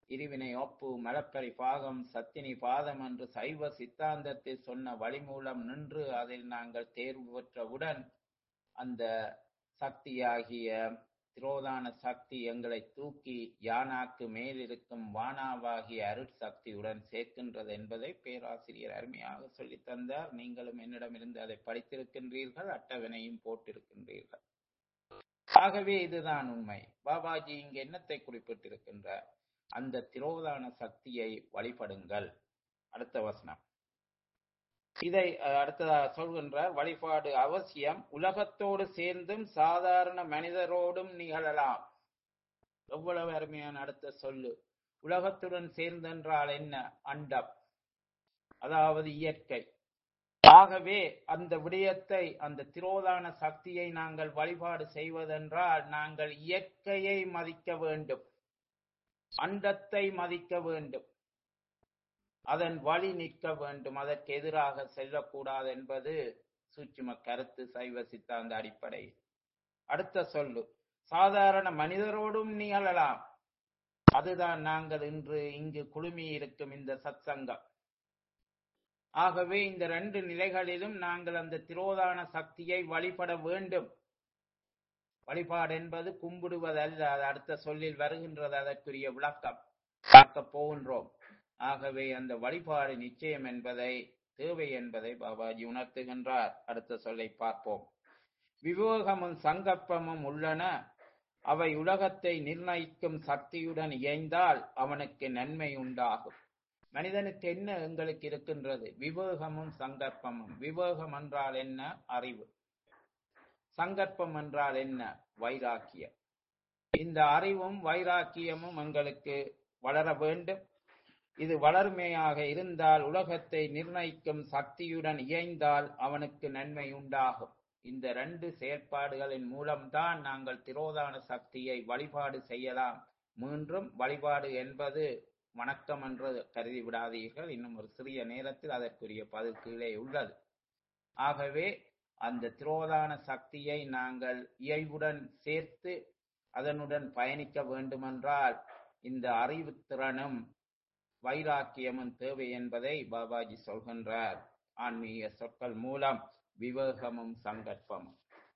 இருவினை ஒப்பு மலப்பரி பாகம் சத்தினி பாதம் என்று சைவ சித்தாந்தத்தில் சொன்ன வழிமூலம் நின்று அதில் நாங்கள் தேர்வு பெற்றவுடன் அந்த சக்தியாகிய திரோதான சக்தி எங்களை தூக்கி யானாக்கு மேலிருக்கும் வானாவாகிய அருட்சக்தியுடன் சேர்க்கின்றது என்பதை பேராசிரியர் அருமையாக சொல்லித் தந்தார் நீங்களும் என்னிடமிருந்து அதை படித்திருக்கின்றீர்கள் அட்டவணையும் போட்டிருக்கின்றீர்கள் ஆகவே இதுதான் உண்மை பாபாஜி இங்கு என்னத்தை குறிப்பிட்டிருக்கின்றார் அந்த திரோதான சக்தியை வழிபடுங்கள் அடுத்த வசனம் இதை அஹ், அடுத்ததாக சொல்கின்றார் வழிபாடு அவசியம் உலகத்தோடு சேர்ந்தும் சாதாரண மனிதரோடும் நிகழலாம் எவ்வளவு அருமையான அடுத்த சொல்லு உலகத்துடன் சேர்ந்தென்றால் என்ன அண்டம் அதாவது இயற்கை ஆகவே அந்த விடயத்தை அந்த திரோதான சக்தியை நாங்கள் வழிபாடு செய்வதென்றால் நாங்கள் இயற்கையை மதிக்க வேண்டும் அண்டத்தை மதிக்க வேண்டும் அதன் வழி நிற்க வேண்டும் அதற்கு எதிராக செல்லக்கூடாது என்பது சூட்சும கருத்து சைவ சித்தாந்த அடிப்படை அடுத்த சொல்லு சாதாரண மனிதரோடும் நிகழலாம் அதுதான் நாங்கள் இன்று இங்கு குழுமி இருக்கும் இந்த சத்சங்கம் ஆகவே இந்த ரெண்டு நிலைகளிலும் நாங்கள் அந்த திரோதான சக்தியை வழிபட வேண்டும் வழிபாடு என்பது கும்பிடுவதல்ல அது அடுத்த சொல்லில் வருகின்றது அதற்குரிய விளக்கம் பார்க்க போகின்றோம் ஆகவே அந்த வழிபாடு நிச்சயம் என்பதை தேவை என்பதை பாபாஜி உணர்த்துகின்றார் அடுத்த சொல்லை பார்ப்போம் விவேகமும் சங்கற்பமும் உள்ளன அவை உலகத்தை நிர்ணயிக்கும் சக்தியுடன் இயைந்தால் அவனுக்கு நன்மை உண்டாகும் மனிதனுக்கு என்ன எங்களுக்கு இருக்கின்றது விவேகமும் சங்கற்பமும் விவேகம் என்றால் என்ன அறிவு சங்கற்பம் என்றால் என்ன வைராக்கியம் இந்த அறிவும் வைராக்கியமும் எங்களுக்கு வளர வேண்டும் இது வளர்மையாக இருந்தால் உலகத்தை நிர்ணயிக்கும் சக்தியுடன் இயைந்தால் அவனுக்கு நன்மை உண்டாகும் இந்த ரெண்டு செயற்பாடுகளின் மூலம்தான் நாங்கள் திரோதான சக்தியை வழிபாடு செய்யலாம் மீண்டும் வழிபாடு என்பது வணக்கம் என்று கருதி விடாதீர்கள் இன்னும் ஒரு சிறிய நேரத்தில் அதற்குரிய பதில் கீழே உள்ளது ஆகவே அந்த திரோதான சக்தியை நாங்கள் இயல்புடன் சேர்த்து அதனுடன் பயணிக்க வேண்டுமென்றால் இந்த அறிவுத்திறனும் வைராக்கியமும் தேவை என்பதை பாபாஜி சொல்கின்றார் ஆன்மீக சொற்கள் மூலம் விவேகமும் சங்கற்பமும்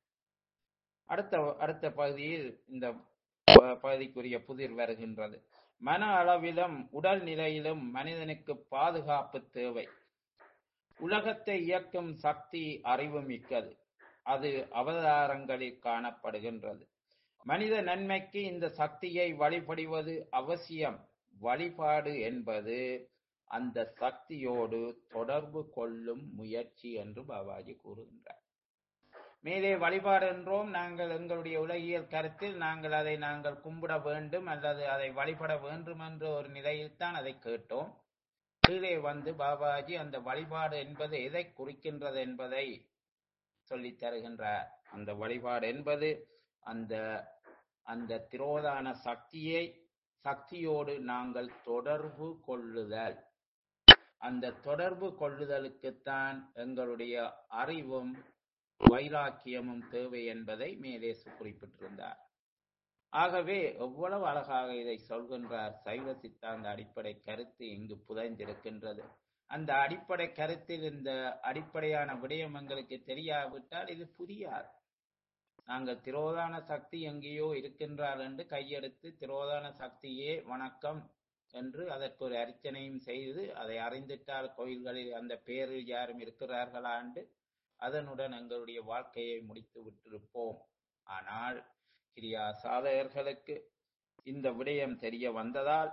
அடுத்த அடுத்த பகுதியில் இந்த ப- பகுதிக்குரிய புதிர் வருகின்றது மன அளவிலும் உடல் நிலையிலும் மனிதனுக்கு பாதுகாப்பு தேவை உலகத்தை இயக்கும் சக்தி அறிவு மிக்கது அது அவதாரங்களில் காணப்படுகின்றது மனித நன்மைக்கு இந்த சக்தியை வழிபடுவது அவசியம் வழிபாடு என்பது அந்த சக்தியோடு தொடர்பு கொள்ளும் முயற்சி என்று பாபாஜி கூறுகின்றார் மேலே வழிபாடு என்றோம் நாங்கள் எங்களுடைய உலகியல் கருத்தில் நாங்கள் அதை நாங்கள் கும்பிட வேண்டும் அல்லது அதை வழிபட வேண்டும் என்ற ஒரு நிலையில்தான் அதை கேட்டோம் கீழே வந்து பாபாஜி அந்த வழிபாடு என்பது எதை குறிக்கின்றது என்பதை சொல்லித் தருகின்றார் அந்த வழிபாடு என்பது அந்த அந்த திரோதான சக்தியை சக்தியோடு நாங்கள் தொடர்பு கொள்ளுதல் அந்த தொடர்பு கொள்ளுதலுக்குத்தான் எங்களுடைய அறிவும் வைராக்கியமும் தேவை என்பதை மேலே சு- குறிப்பிட்டிருந்தார் ஆகவே எவ்வளவு அழகாக இதை சொல்கின்றார் சைவ சித்தாந்த அடிப்படை கருத்து இங்கு புதைந்திருக்கின்றது அந்த அடிப்படை கருத்தில் இந்த அடிப்படையான விடயம் எங்களுக்கு தெரியாவிட்டால் இது புரியாது நாங்கள் திரோதான சக்தி எங்கேயோ இருக்கின்றார் என்று கையெடுத்து திரோதான சக்தியே வணக்கம் என்று அதற்கு ஒரு அர்ச்சனையும் செய்து அதை அறிந்திட்டால் கோயில்களில் அந்த பேரில் யாரும் இருக்கிறார்களா என்று அதனுடன் எங்களுடைய வாழ்க்கையை முடித்து விட்டிருப்போம் ஆனால் கிரியா சாதகர்களுக்கு இந்த விடயம் தெரிய வந்ததால்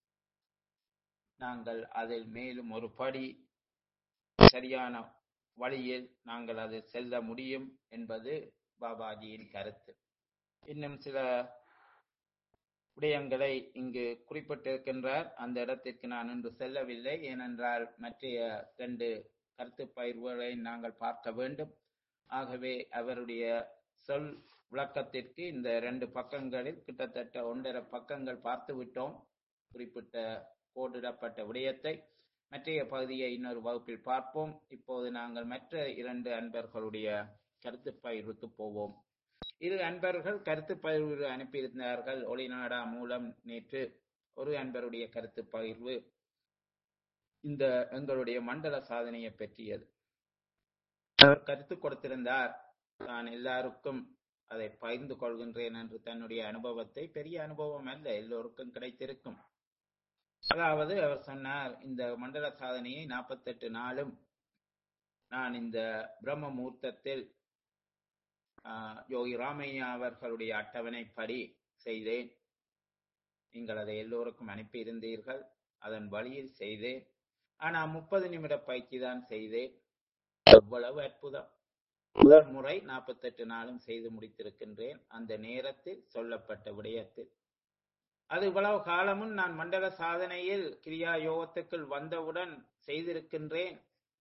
நாங்கள் அதில் மேலும் ஒரு படி சரியான வழியில் நாங்கள் அது செல்ல முடியும் என்பது பாபாஜியின் கருத்து இன்னும் சில விடயங்களை இங்கு குறிப்பிட்டிருக்கின்றார் அந்த இடத்திற்கு நான் இன்று செல்லவில்லை ஏனென்றால் மற்றைய ரெண்டு கருத்து பயிர்வுகளை நாங்கள் பார்க்க வேண்டும் ஆகவே அவருடைய சொல் விளக்கத்திற்கு இந்த ரெண்டு பக்கங்களில் கிட்டத்தட்ட ஒன்றரை பக்கங்கள் பார்த்து விட்டோம் குறிப்பிட்ட கோடிடப்பட்ட விடயத்தை மற்றைய பகுதியை இன்னொரு வகுப்பில் பார்ப்போம் இப்போது நாங்கள் மற்ற இரண்டு அன்பர்களுடைய கருத்து பயிர்வுக்கு போவோம் இரு அன்பர்கள் கருத்து பயிர்வு அனுப்பியிருந்தார்கள் ஒளிநாடா மூலம் நேற்று ஒரு அன்பருடைய கருத்து பகிர்வு இந்த எங்களுடைய மண்டல சாதனையை பற்றியது அவர் கருத்து கொடுத்திருந்தார் நான் எல்லாருக்கும் அதை பகிர்ந்து கொள்கின்றேன் என்று தன்னுடைய அனுபவத்தை பெரிய அனுபவம் அல்ல எல்லோருக்கும் கிடைத்திருக்கும் அதாவது அவர் சொன்னார் இந்த மண்டல சாதனையை நாற்பத்தெட்டு நாளும் நான் இந்த பிரம்ம முகூர்த்தத்தில் ஆஹ், யோகி ராமையா அவர்களுடைய அட்டவணைப்படி செய்தேன் நீங்கள் அதை எல்லோருக்கும் அனுப்பியிருந்தீர்கள் அதன் வழியில் செய்தேன் ஆனா முப்பது நிமிட பயிற்சி தான் செய்தேன் எவ்வளவு அற்புதம் முதல் முறை நாற்பத்தெட்டு நாளும் செய்து முடித்திருக்கின்றேன் அந்த நேரத்தில் சொல்லப்பட்ட விடயத்தில் அது இவ்வளவு காலமும் நான் மண்டல சாதனையில் கிரியா யோகத்துக்குள் வந்தவுடன் செய்திருக்கின்றேன்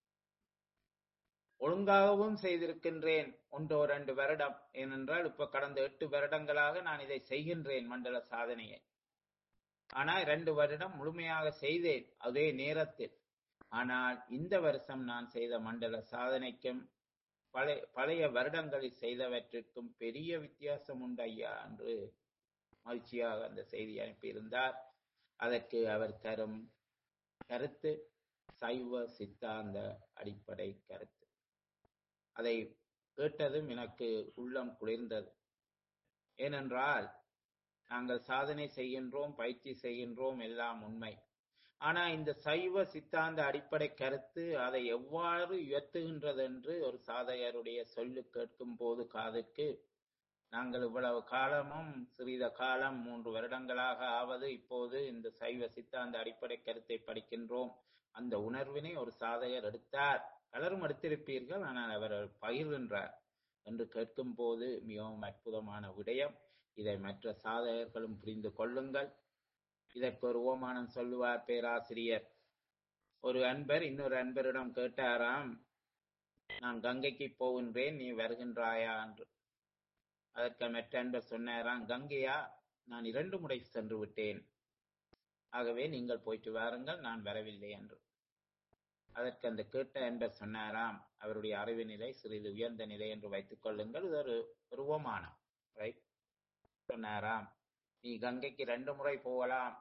ஒழுங்காகவும் செய்திருக்கின்றேன் ஒன்றோ ரெண்டு வருடம் ஏனென்றால் இப்ப கடந்த எட்டு வருடங்களாக நான் இதை செய்கின்றேன் மண்டல சாதனையை ஆனா இரண்டு வருடம் முழுமையாக செய்தேன் அதே நேரத்தில் ஆனால் இந்த வருஷம் நான் செய்த மண்டல சாதனைக்கும் பழைய பழைய வருடங்களில் செய்தவற்றிற்கும் பெரிய வித்தியாசம் உண்டு ஐயா என்று மகிழ்ச்சியாக அந்த செய்தி அனுப்பியிருந்தார் அதற்கு அவர் தரும் கருத்து சைவ சித்தாந்த அடிப்படை கருத்து அதை கேட்டதும் எனக்கு உள்ளம் குளிர்ந்தது ஏனென்றால் நாங்கள் சாதனை செய்கின்றோம் பயிற்சி செய்கின்றோம் எல்லாம் உண்மை ஆனா இந்த சைவ சித்தாந்த அடிப்படை கருத்து அதை எவ்வாறு உயர்த்துகின்றது என்று ஒரு சாதகருடைய சொல்லு கேட்கும் போது காதுக்கு நாங்கள் இவ்வளவு காலமும் சிறித காலம் மூன்று வருடங்களாக ஆவது இப்போது இந்த சைவ சித்தாந்த அடிப்படை கருத்தை படிக்கின்றோம் அந்த உணர்வினை ஒரு சாதகர் எடுத்தார் பலரும் எடுத்திருப்பீர்கள் ஆனால் அவர் பகிர்கின்றார் என்று கேட்கும் போது மிகவும் அற்புதமான விடயம் இதை மற்ற சாதகர்களும் புரிந்து கொள்ளுங்கள் இதற்கு ஒரு ஓமானம் சொல்லுவார் பேராசிரியர் ஒரு அன்பர் இன்னொரு அன்பரிடம் கேட்டாராம் நான் கங்கைக்கு போகின்றேன் நீ வருகின்றாயா என்று அதற்கு மற்ற அன்பர் சொன்னாராம் கங்கையா நான் இரண்டு முறை சென்று விட்டேன் ஆகவே நீங்கள் போயிட்டு வாருங்கள் நான் வரவில்லை என்று அதற்கு அந்த கேட்ட அன்பர் சொன்னாராம் அவருடைய அறிவு நிலை சிறிது உயர்ந்த நிலை என்று வைத்துக் கொள்ளுங்கள் இது ஒரு ஒரு ஓமானம் ரைட் சொன்னாராம் நீ கங்கைக்கு ரெண்டு முறை போகலாம்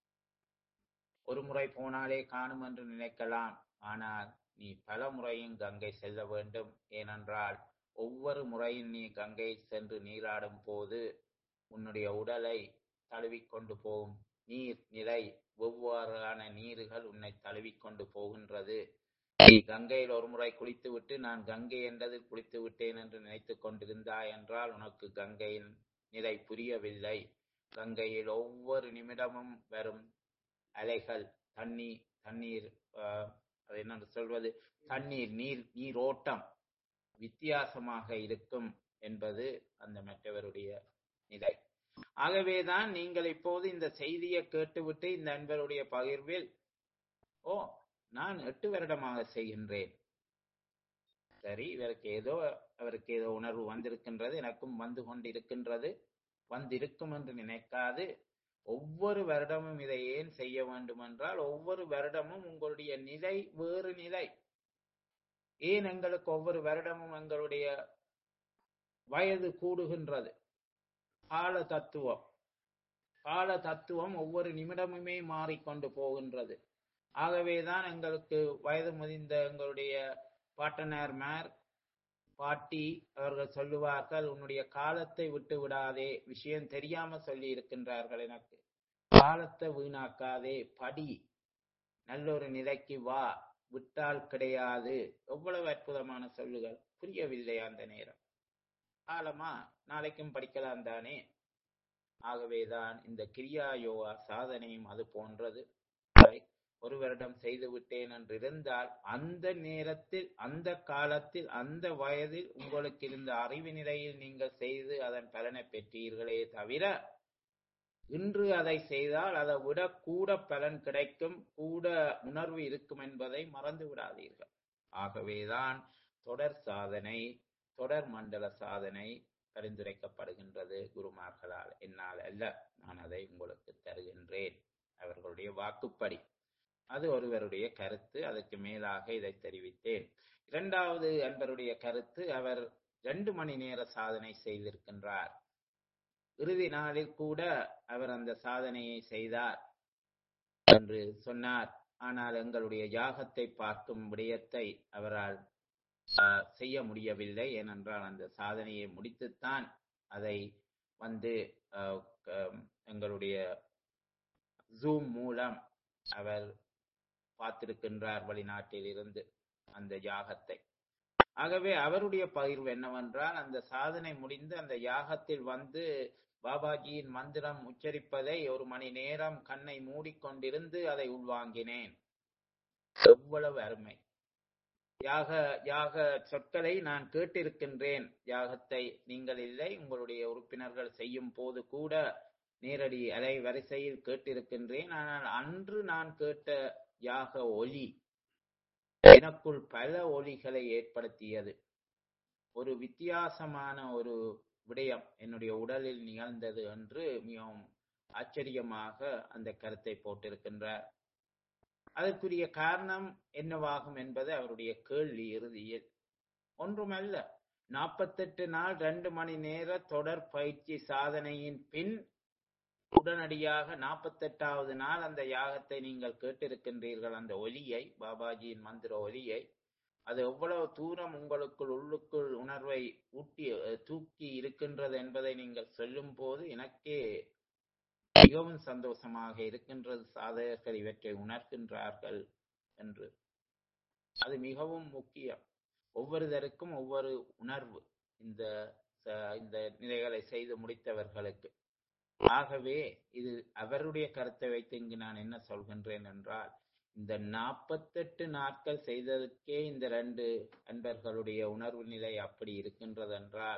ஒரு முறை போனாலே காணும் என்று நினைக்கலாம் ஆனால் நீ பல முறையும் கங்கை செல்ல வேண்டும் ஏனென்றால் ஒவ்வொரு முறையும் நீ கங்கை சென்று நீராடும் போது உன்னுடைய உடலை தழுவிக்கொண்டு போகும் நீர் நிலை வெவ்வேறான நீர்கள் உன்னை தழுவிக்கொண்டு போகின்றது நீ கங்கையில் ஒரு முறை குளித்து விட்டு நான் கங்கை என்றதில் குளித்து விட்டேன் என்று நினைத்துக் கொண்டிருந்தாய் என்றால் உனக்கு கங்கையின் நிலை புரியவில்லை கங்கையில் ஒவ்வொரு நிமிடமும் வரும் அலைகள் தண்ணீர் தண்ணீர் ஆஹ், அது என்னென்று சொல்வது தண்ணீர் நீர் நீரோட்டம் வித்தியாசமாக இருக்கும் என்பது அந்த மற்றவருடைய நிலை ஆகவேதான் நீங்கள் இப்போது இந்த செய்தியை கேட்டுவிட்டு இந்த அன்பருடைய பகிர்வில் ஓ நான் எட்டு வருடமாக செய்கின்றேன் சரி இவருக்கு ஏதோ அவருக்கு ஏதோ உணர்வு வந்திருக்கின்றது எனக்கும் வந்து கொண்டிருக்கின்றது வந்திருக்கும் என்று நினைக்காது ஒவ்வொரு வருடமும் இதை ஏன் செய்ய வேண்டும் என்றால் ஒவ்வொரு வருடமும் உங்களுடைய நிலை வேறு நிலை ஏன் எங்களுக்கு ஒவ்வொரு வருடமும் எங்களுடைய வயது கூடுகின்றது கால தத்துவம் கால தத்துவம் ஒவ்வொரு நிமிடமுமே மாறிக்கொண்டு போகின்றது ஆகவேதான் எங்களுக்கு வயது முதிர்ந்த எங்களுடைய பாட்டனார்மார் பாட்டி அவர்கள் சொல்லுவார்கள் உன்னுடைய காலத்தை விட்டு விடாதே விஷயம் தெரியாம சொல்லி இருக்கின்றார்கள் எனக்கு காலத்தை வீணாக்காதே படி நல்ல ஒரு நிலைக்கு வா விட்டால் கிடையாது எவ்வளவு அற்புதமான சொல்லுகள் புரியவில்லை அந்த நேரம் காலமா நாளைக்கும் படிக்கலாம் தானே ஆகவேதான் இந்த கிரியா யோகா சாதனையும் அது போன்றது அதை ஒரு வருடம் செய்து விட்டேன் என்று இருந்தால் அந்த நேரத்தில் அந்த காலத்தில் அந்த வயதில் உங்களுக்கு இருந்த அறிவு நிலையில் நீங்கள் செய்து அதன் பலனை பெற்றீர்களே தவிர இன்று அதை செய்தால் அதை விட கூட பலன் கிடைக்கும் கூட உணர்வு இருக்கும் என்பதை மறந்து விடாதீர்கள் ஆகவேதான் தொடர் சாதனை தொடர் மண்டல சாதனை பரிந்துரைக்கப்படுகின்றது குருமார்களால் என்னால் அல்ல நான் அதை உங்களுக்கு தருகின்றேன் அவர்களுடைய வாக்குப்படி அது ஒருவருடைய கருத்து அதற்கு மேலாக இதை தெரிவித்தேன் இரண்டாவது அன்பருடைய கருத்து அவர் ரெண்டு மணி நேர சாதனை செய்திருக்கின்றார் இறுதி நாளில் கூட அவர் அந்த சாதனையை செய்தார் என்று சொன்னார் ஆனால் எங்களுடைய யாகத்தை பார்க்கும் விடயத்தை அவரால் ஆஹ், செய்ய முடியவில்லை ஏனென்றால் அந்த சாதனையை முடித்துத்தான் அதை வந்து ஆஹ், க- எங்களுடைய ஜூம் மூலம் அவர் பார்த்திருக்கின்றார் வெளிநாட்டில் இருந்து அந்த யாகத்தை ஆகவே அவருடைய பகிர்வு என்னவென்றால் அந்த சாதனை முடிந்து அந்த யாகத்தில் வந்து பாபாஜியின் மந்திரம் உச்சரிப்பதை ஒரு மணி நேரம் கண்ணை மூடிக்கொண்டிருந்து அதை உள்வாங்கினேன் எவ்வளவு அருமை யாக யாக சொற்களை நான் கேட்டிருக்கின்றேன் யாகத்தை நீங்கள் இல்லை உங்களுடைய உறுப்பினர்கள் செய்யும் போது கூட நேரடி அலை வரிசையில் கேட்டிருக்கின்றேன் ஆனால் அன்று நான் கேட்ட யாக ஒலி எனக்குள் பல ஒலிகளை ஏற்படுத்தியது ஒரு வித்தியாசமான ஒரு விடயம் என்னுடைய உடலில் நிகழ்ந்தது என்று மிகவும் ஆச்சரியமாக அந்த கருத்தை போட்டிருக்கின்றார் அதற்குரிய காரணம் என்னவாகும் என்பது அவருடைய கேள்வி இறுதியில் ஒன்றுமல்ல நாற்பத்தெட்டு நாள் ரெண்டு மணி நேர தொடர் பயிற்சி சாதனையின் பின் உடனடியாக நாற்பத்தெட்டாவது நாள் அந்த யாகத்தை நீங்கள் கேட்டிருக்கின்றீர்கள் அந்த ஒலியை பாபாஜியின் மந்திர ஒலியை அது எவ்வளவு தூரம் உங்களுக்குள் உள்ளுக்குள் உணர்வை ஊட்டி அஹ், தூக்கி இருக்கின்றது என்பதை நீங்கள் சொல்லும் போது எனக்கே மிகவும் சந்தோஷமாக இருக்கின்றது சாதகர்கள் இவற்றை உணர்கின்றார்கள் என்று அது மிகவும் முக்கியம் ஒவ்வொருத்தருக்கும் ஒவ்வொரு உணர்வு இந்த ச- இந்த நிலைகளை செய்து முடித்தவர்களுக்கு ஆகவே இது அவருடைய கருத்தை வைத்து இங்கு நான் என்ன சொல்கின்றேன் என்றால் இந்த நாற்பத்தெட்டு நாட்கள் செய்ததற்கே இந்த ரெண்டு அன்பர்களுடைய உணர்வு நிலை அப்படி இருக்கின்றது என்றால்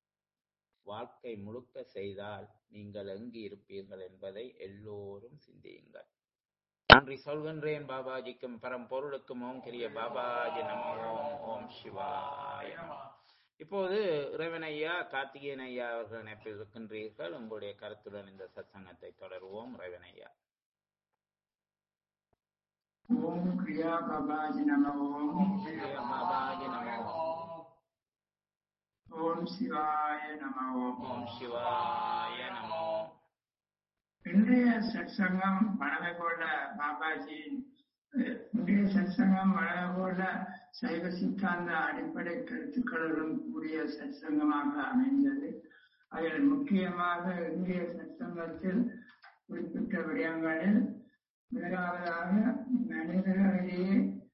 வாழ்க்கை முழுக்க செய்தால் நீங்கள் எங்கு இருப்பீர்கள் என்பதை எல்லோரும் சிந்தியுங்கள் நன்றி சொல்கின்றேன் பாபாஜிக்கும் பரம்பொருளுக்கும் ஓம் கிரிய பாபாஜி நம ஓம் ஓம் சிவாய நம இப்போது இறைவன் ஐயா கார்த்திகேயன் ஐயா அவர்கள் இணைப்பில் இருக்கின்றீர்கள் உங்களுடைய கருத்துடன் இந்த சத்சங்கத்தை தொடருவோம் இறைவன் ஐயா ஓம் கிரியா பாபாஜி நம ஓம் கிரிய பாபாஜி நம ஓம் ஓம் சிவாய நம ஓம் ஓம் சிவாய நம ஓம் இன்றைய சத்சங்கம் வளமை போல பாபாஜியின் அஹ், இன்றைய சத்சங்கம் வளமை போல சைவ சித்தாந்த அடிப்படை கருத்துக்களுடன் கூடிய சத்சங்கமாக அமைந்தது அதில் முக்கியமாக இன்றைய சத்சங்கத்தில் குறிப்பிட்ட விடயங்களில் முதலாவதாக மனிதர்களிடையே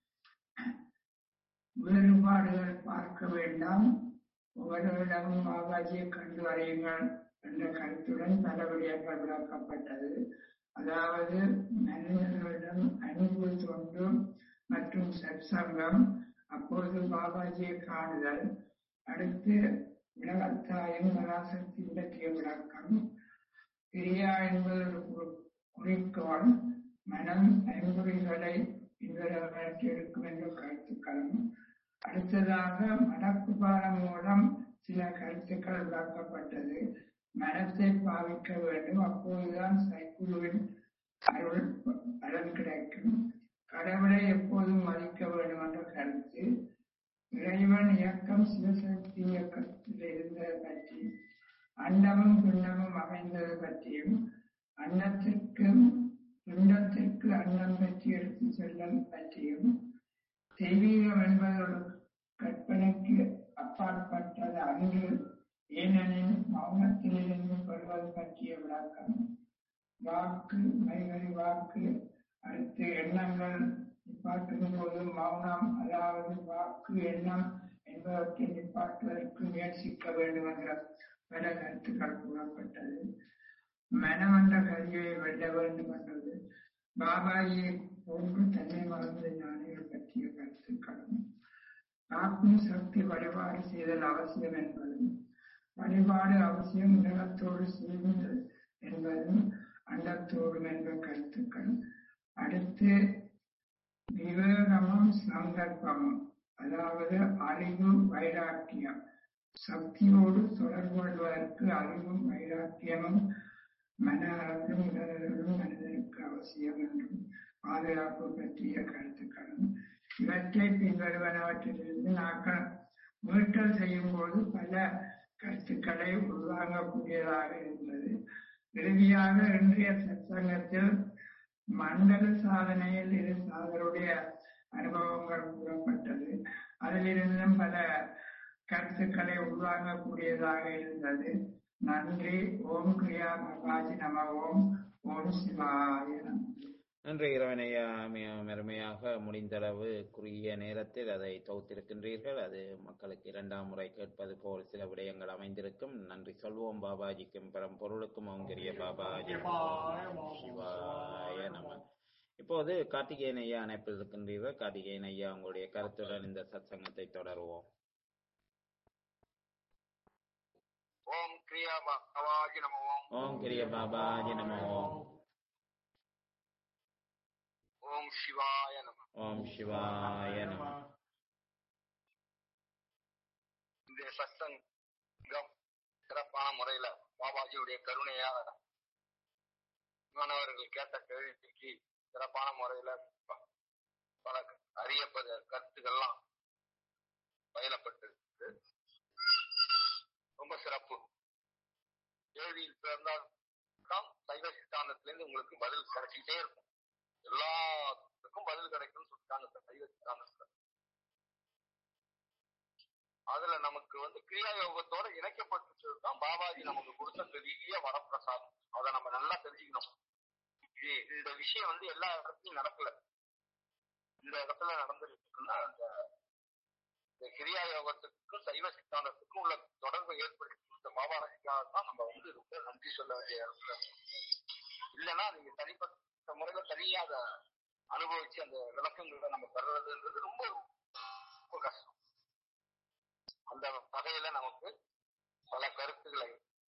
வேறுபாடுகள் பார்க்க வேண்டாம் ஒவ்வொருவரிடமும் பாபாஜியை கண்டு அறியுங்கள் என்ற கருத்துடன் பல விடயங்கள் விளக்கப்பட்டது அதாவது மனிதர்களிடம் அன்பு தொண்டு மற்றும் சற்சங்கம் அப்போது பாபாஜியை காணுதல் அடுத்து விளக்கத்தாயும் பராசக்தி விளக்கிய விளக்கம் கிரியா என்பது ஒரு குறி- குறிக்கோள் மனம் ஐம்பொறிகளை இருக்கும் என்ற கருத்துக்களும் அடுத்ததாக மனக்குபாலம் மூலம் சில கருத்துக்கள் விளக்கப்பட்டது மனத்தை பாவிக்க வேண்டும் அப்போதுதான் சைக்குழுவின் அருள் பலன் கிடைக்கும் கடவுளை எப்போதும் மதிக்க வேண்டும் என்ற கருத்து இறைவன் இயக்கம் சிவசக்தி இயக்கத்தில் இருந்தது பற்றி அண்டமும் பிண்டமும் அமைந்தது பற்றியும் அன்னத்திற்கும் பிண்டத்திற்கு அன்னம் பற்றி எடுத்து செல்லல் பற்றியும் தெய்வீகம் என்பது ஒரு கற்பனைக்கு அப்பாற்பட்டது அன்று ஏனெனில் மௌனத்திலிருந்து பெறுவது பற்றிய விளக்கம் வாக்கு மைவரி வாக்கு அடுத்து எண்ணங்கள் நிப்பாட்டும் போது மௌனம் அதாவது வாக்கு எண்ணம் என்பவற்றை நிப்பாட்டுவதற்கு முயற்சிக்க வேண்டும் என்ற பல கருத்துக்கள் கூறப்பட்டது மனம் என்ற கருவியை வெல்ல வேண்டும் என்றது பாபாஜியை போன்று தன்னை மறந்த ஞானிகள் பற்றிய கருத்துக்களும் காக்கும் சக்தி வழிபாடு செய்தல் அவசியம் என்பதும் வழிபாடு அவசியம் உலகத்தோடு சேர்ந்து என்பதும் அண்டத்தோடும் என்ற கருத்துக்கள் அடுத்து விவேகமும் சங்கல்பமும் அதாவது அறிவு வைராக்கியம் சக்தியோடு தொடர்பு கொள்வதற்கு அறிவும் வைராக்கியமும் மன அளவிலும் உடலளவிலும் மனிதனுக்கு அவசியம் என்றும் பாதுகாப்பு பற்றிய கருத்துக்களும் இவற்றை பின்வருவனவற்றிலிருந்து நாங்கள் மீட்டல் செய்யும் போது பல கருத்துக்களை உள்வாங்கக்கூடியதாக இருந்தது இறுதியாக இன்றைய சத்சங்கத்தில் மண்டல சாதனையில் இரு சாதருடைய அனுபவங்கள் கூறப்பட்டது அதிலிருந்தும் பல கருத்துக்களை உருவாகக்கூடியதாக இருந்தது நன்றி ஓம் கிரியா மகாஜி நம ஓம் ஓம் சிவாய நம நன்றி இறைவனையா மிகவும் அருமையாக முடிந்தளவு குறுகிய நேரத்தில் அதை தொகுத்திருக்கின்றீர்கள் அது மக்களுக்கு இரண்டாம் முறை கேட்பது போல் சில விடயங்கள் அமைந்திருக்கும் நன்றி சொல்வோம் பாபாஜிக்கும் பெரும் பொருளுக்கும் ஓங்கிரிய பாபாஜி சிவாய நம இப்போது கார்த்திகேயன் ஐயா அணைப்பில் இருக்கின்றீர்கள் கார்த்திகேயன் ஐயா உங்களுடைய கருத்துடன் இந்த சத்சங்கத்தை தொடருவோம் ஓம் கிரியா பகவாஜி நம ஓம் ஓம் கிரிய பாபாஜி நம ஓம் ஓம் சிவாய நம ஓம் சிவாய நம இந்த சத்சங்கம் சிறப்பான முறையில பாபாஜியுடைய கருணையால மாணவர்கள் கேட்ட கேள்விக்கு சிறப்பான முறையில ப- பல அரிய பத கருத்துக்கள்லாம் பயிலப்பட்டிருக்கு ரொம்ப சிறப்பு கேள்வியில் பிறந்தால் தான் சைவ சித்தாந்தத்திலிருந்து உங்களுக்கு பதில் கிடைச்சிட்டே இருக்கும் எல்லாத்துக்கும் பதில் கிடைக்கும்னு சொல்லிட்டாங்க சார் சைவ சித்தாந்தத்துல அதுல நமக்கு வந்து கிரியா யோகத்தோட இணைக்கப்பட்டு தான் பாபாஜி நமக்கு கொடுத்த பெரிய வரப்பிரசாதம் அதை நம்ம நல்லா தெரிஞ்சுக்கணும் இது இந்த விஷயம் வந்து எல்லா இடத்துலயும் நடக்கல இந்த இடத்துல நடந்திருக்குன்னா அந்த இந்த கிரியா யோகத்துக்கும் சைவ சித்தாந்தத்துக்கும் உள்ள தொடர்பை ஏற்படுத்தி கொடுத்த பாபாஜிக்காக தான் நம்ம வந்து ரொம்ப நன்றி சொல்ல வேண்டிய இடத்துல இல்லைன்னா நீங்க தனிப்பட்ட முறையில தனியா அதை அனுபவிச்சு அந்த விளக்கங்களை நம்ம பெறுறதுன்றது ரொம்ப ரொம்ப கஷ்டம் அந்த வகையில நமக்கு பல கருத்துக்களை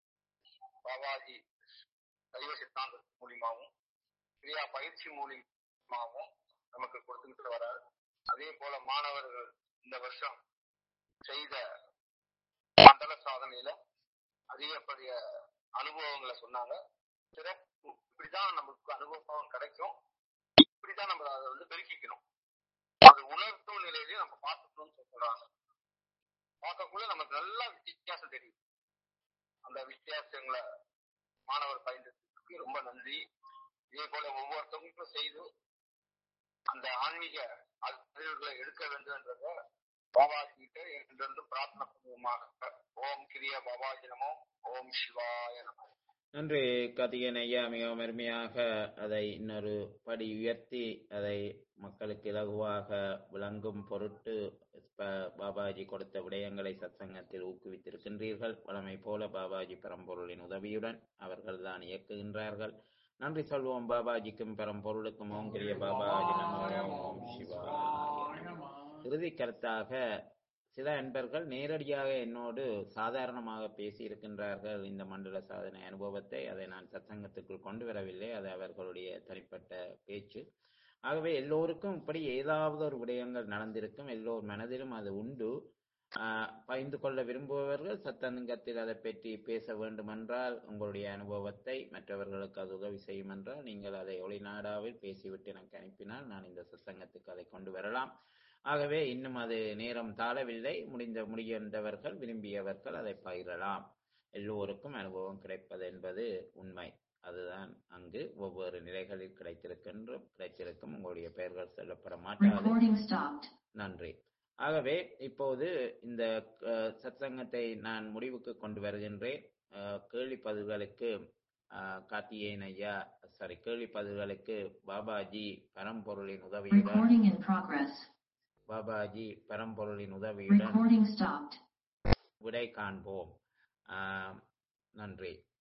பாபாஜி சைவ சித்தாந்தத்தின் மூலியமாகவும் கிரியா பயிற்சி மூலியமாகவும் நமக்கு கொடுத்துக்கிட்டு வராரு அதே போல மாணவர்கள் இந்த வருஷம் செய்த மண்டல சாதனையில அதிகப்படிய அனுபவங்களை சொன்னாங்க சிறப்பு இப்படிதான் நமக்கு அனுபவம் கிடைக்கும் இப்படிதான் நம்ம அதை வந்து பெருக்கிக்கணும் அது உணர்த்தும் நிலையிலேயே நம்ம பார்த்துக்கணும்னு சொல்றாங்க பார்க்கக்குள்ள நமக்கு நல்லா வித்தியாசம் தெரியும் அந்த வித்தியாசங்களை மாணவர் பயன்படுத்துறதுக்கு ரொம்ப நன்றி இதே போல ஒவ்வொருத்தவங்களுக்கும் செய்து அந்த ஆன்மீக அதிர்வுகளை எடுக்க வேண்டும் என்றத பாபாஜிகிட்ட என்றென்றும் பிரார்த்தனை பண்ணுவோமாக ஓம் கிரிய பாபாஜி நமோ ஓம் சிவாய நமோ நன்றி கார்த்திகேயன் ஐயா மிகவும் அருமையாக அதை இன்னொரு படி உயர்த்தி அதை மக்களுக்கு இலகுவாக விளங்கும் பொருட்டு ப- பாபாஜி கொடுத்த விடயங்களை சத்சங்கத்தில் ஊக்குவித்திருக்கின்றீர்கள் வழமை போல பாபாஜி பரம்பொருளின் உதவியுடன் அவர்கள் தான் இயக்குகின்றார்கள் நன்றி சொல்வோம் பாபாஜிக்கும் பரம்பொருளுக்கும் ஓம் கிரிய பாபாஜி நமோ ஓம் சிவாய நமோ. இறுதி கருத்தாக சில அன்பர்கள் நேரடியாக என்னோடு சாதாரணமாக பேசி இருக்கின்றார்கள் இந்த மண்டல சாதனை அனுபவத்தை அதை நான் சத்சங்கத்துக்குள் கொண்டு வரவில்லை அது அவர்களுடைய தனிப்பட்ட பேச்சு ஆகவே எல்லோருக்கும் இப்படி ஏதாவது ஒரு விடயங்கள் நடந்திருக்கும் எல்லோர் மனதிலும் அது உண்டு ஆஹ் பகிர்ந்து கொள்ள விரும்புபவர்கள் சத்தங்கத்தில் அதை பற்றி பேச வேண்டுமென்றால் உங்களுடைய அனுபவத்தை மற்றவர்களுக்கு அது உதவி செய்யும் என்றால் நீங்கள் அதை ஒளிநாடாவில் பேசிவிட்டு எனக்கு அனுப்பினால் நான் இந்த சத்சங்கத்துக்கு அதை கொண்டு வரலாம் ஆகவே இன்னும் அது நேரம் தாழவில்லை முடிந்த முடிகின்றவர்கள் விரும்பியவர்கள் அதை பகிரலாம் எல்லோருக்கும் அனுபவம் கிடைப்பது என்பது உண்மை அதுதான் அங்கு ஒவ்வொரு நிலைகளில் கிடைத்திருக்கின்றும் கிடைத்திருக்கும் உங்களுடைய பெயர்கள் சொல்லப்பட மாட்டாது Recording stopped. நன்றி ஆகவே இப்போது இந்த அஹ், சத்சங்கத்தை நான் முடிவுக்கு கொண்டு வருகின்றேன் அஹ், கேள்வி பதில்களுக்கு அஹ், கார்த்திகேயன் ஐயா சாரி கேள்வி பதில்களுக்கு பாபாஜி பரம்பொருளின் உதவியுடன் Recording in progress. பாபாஜி பரம்பொருளின் உதவியுடன் Recording stopped. விடை காண்போம் ஆஹ், நன்றி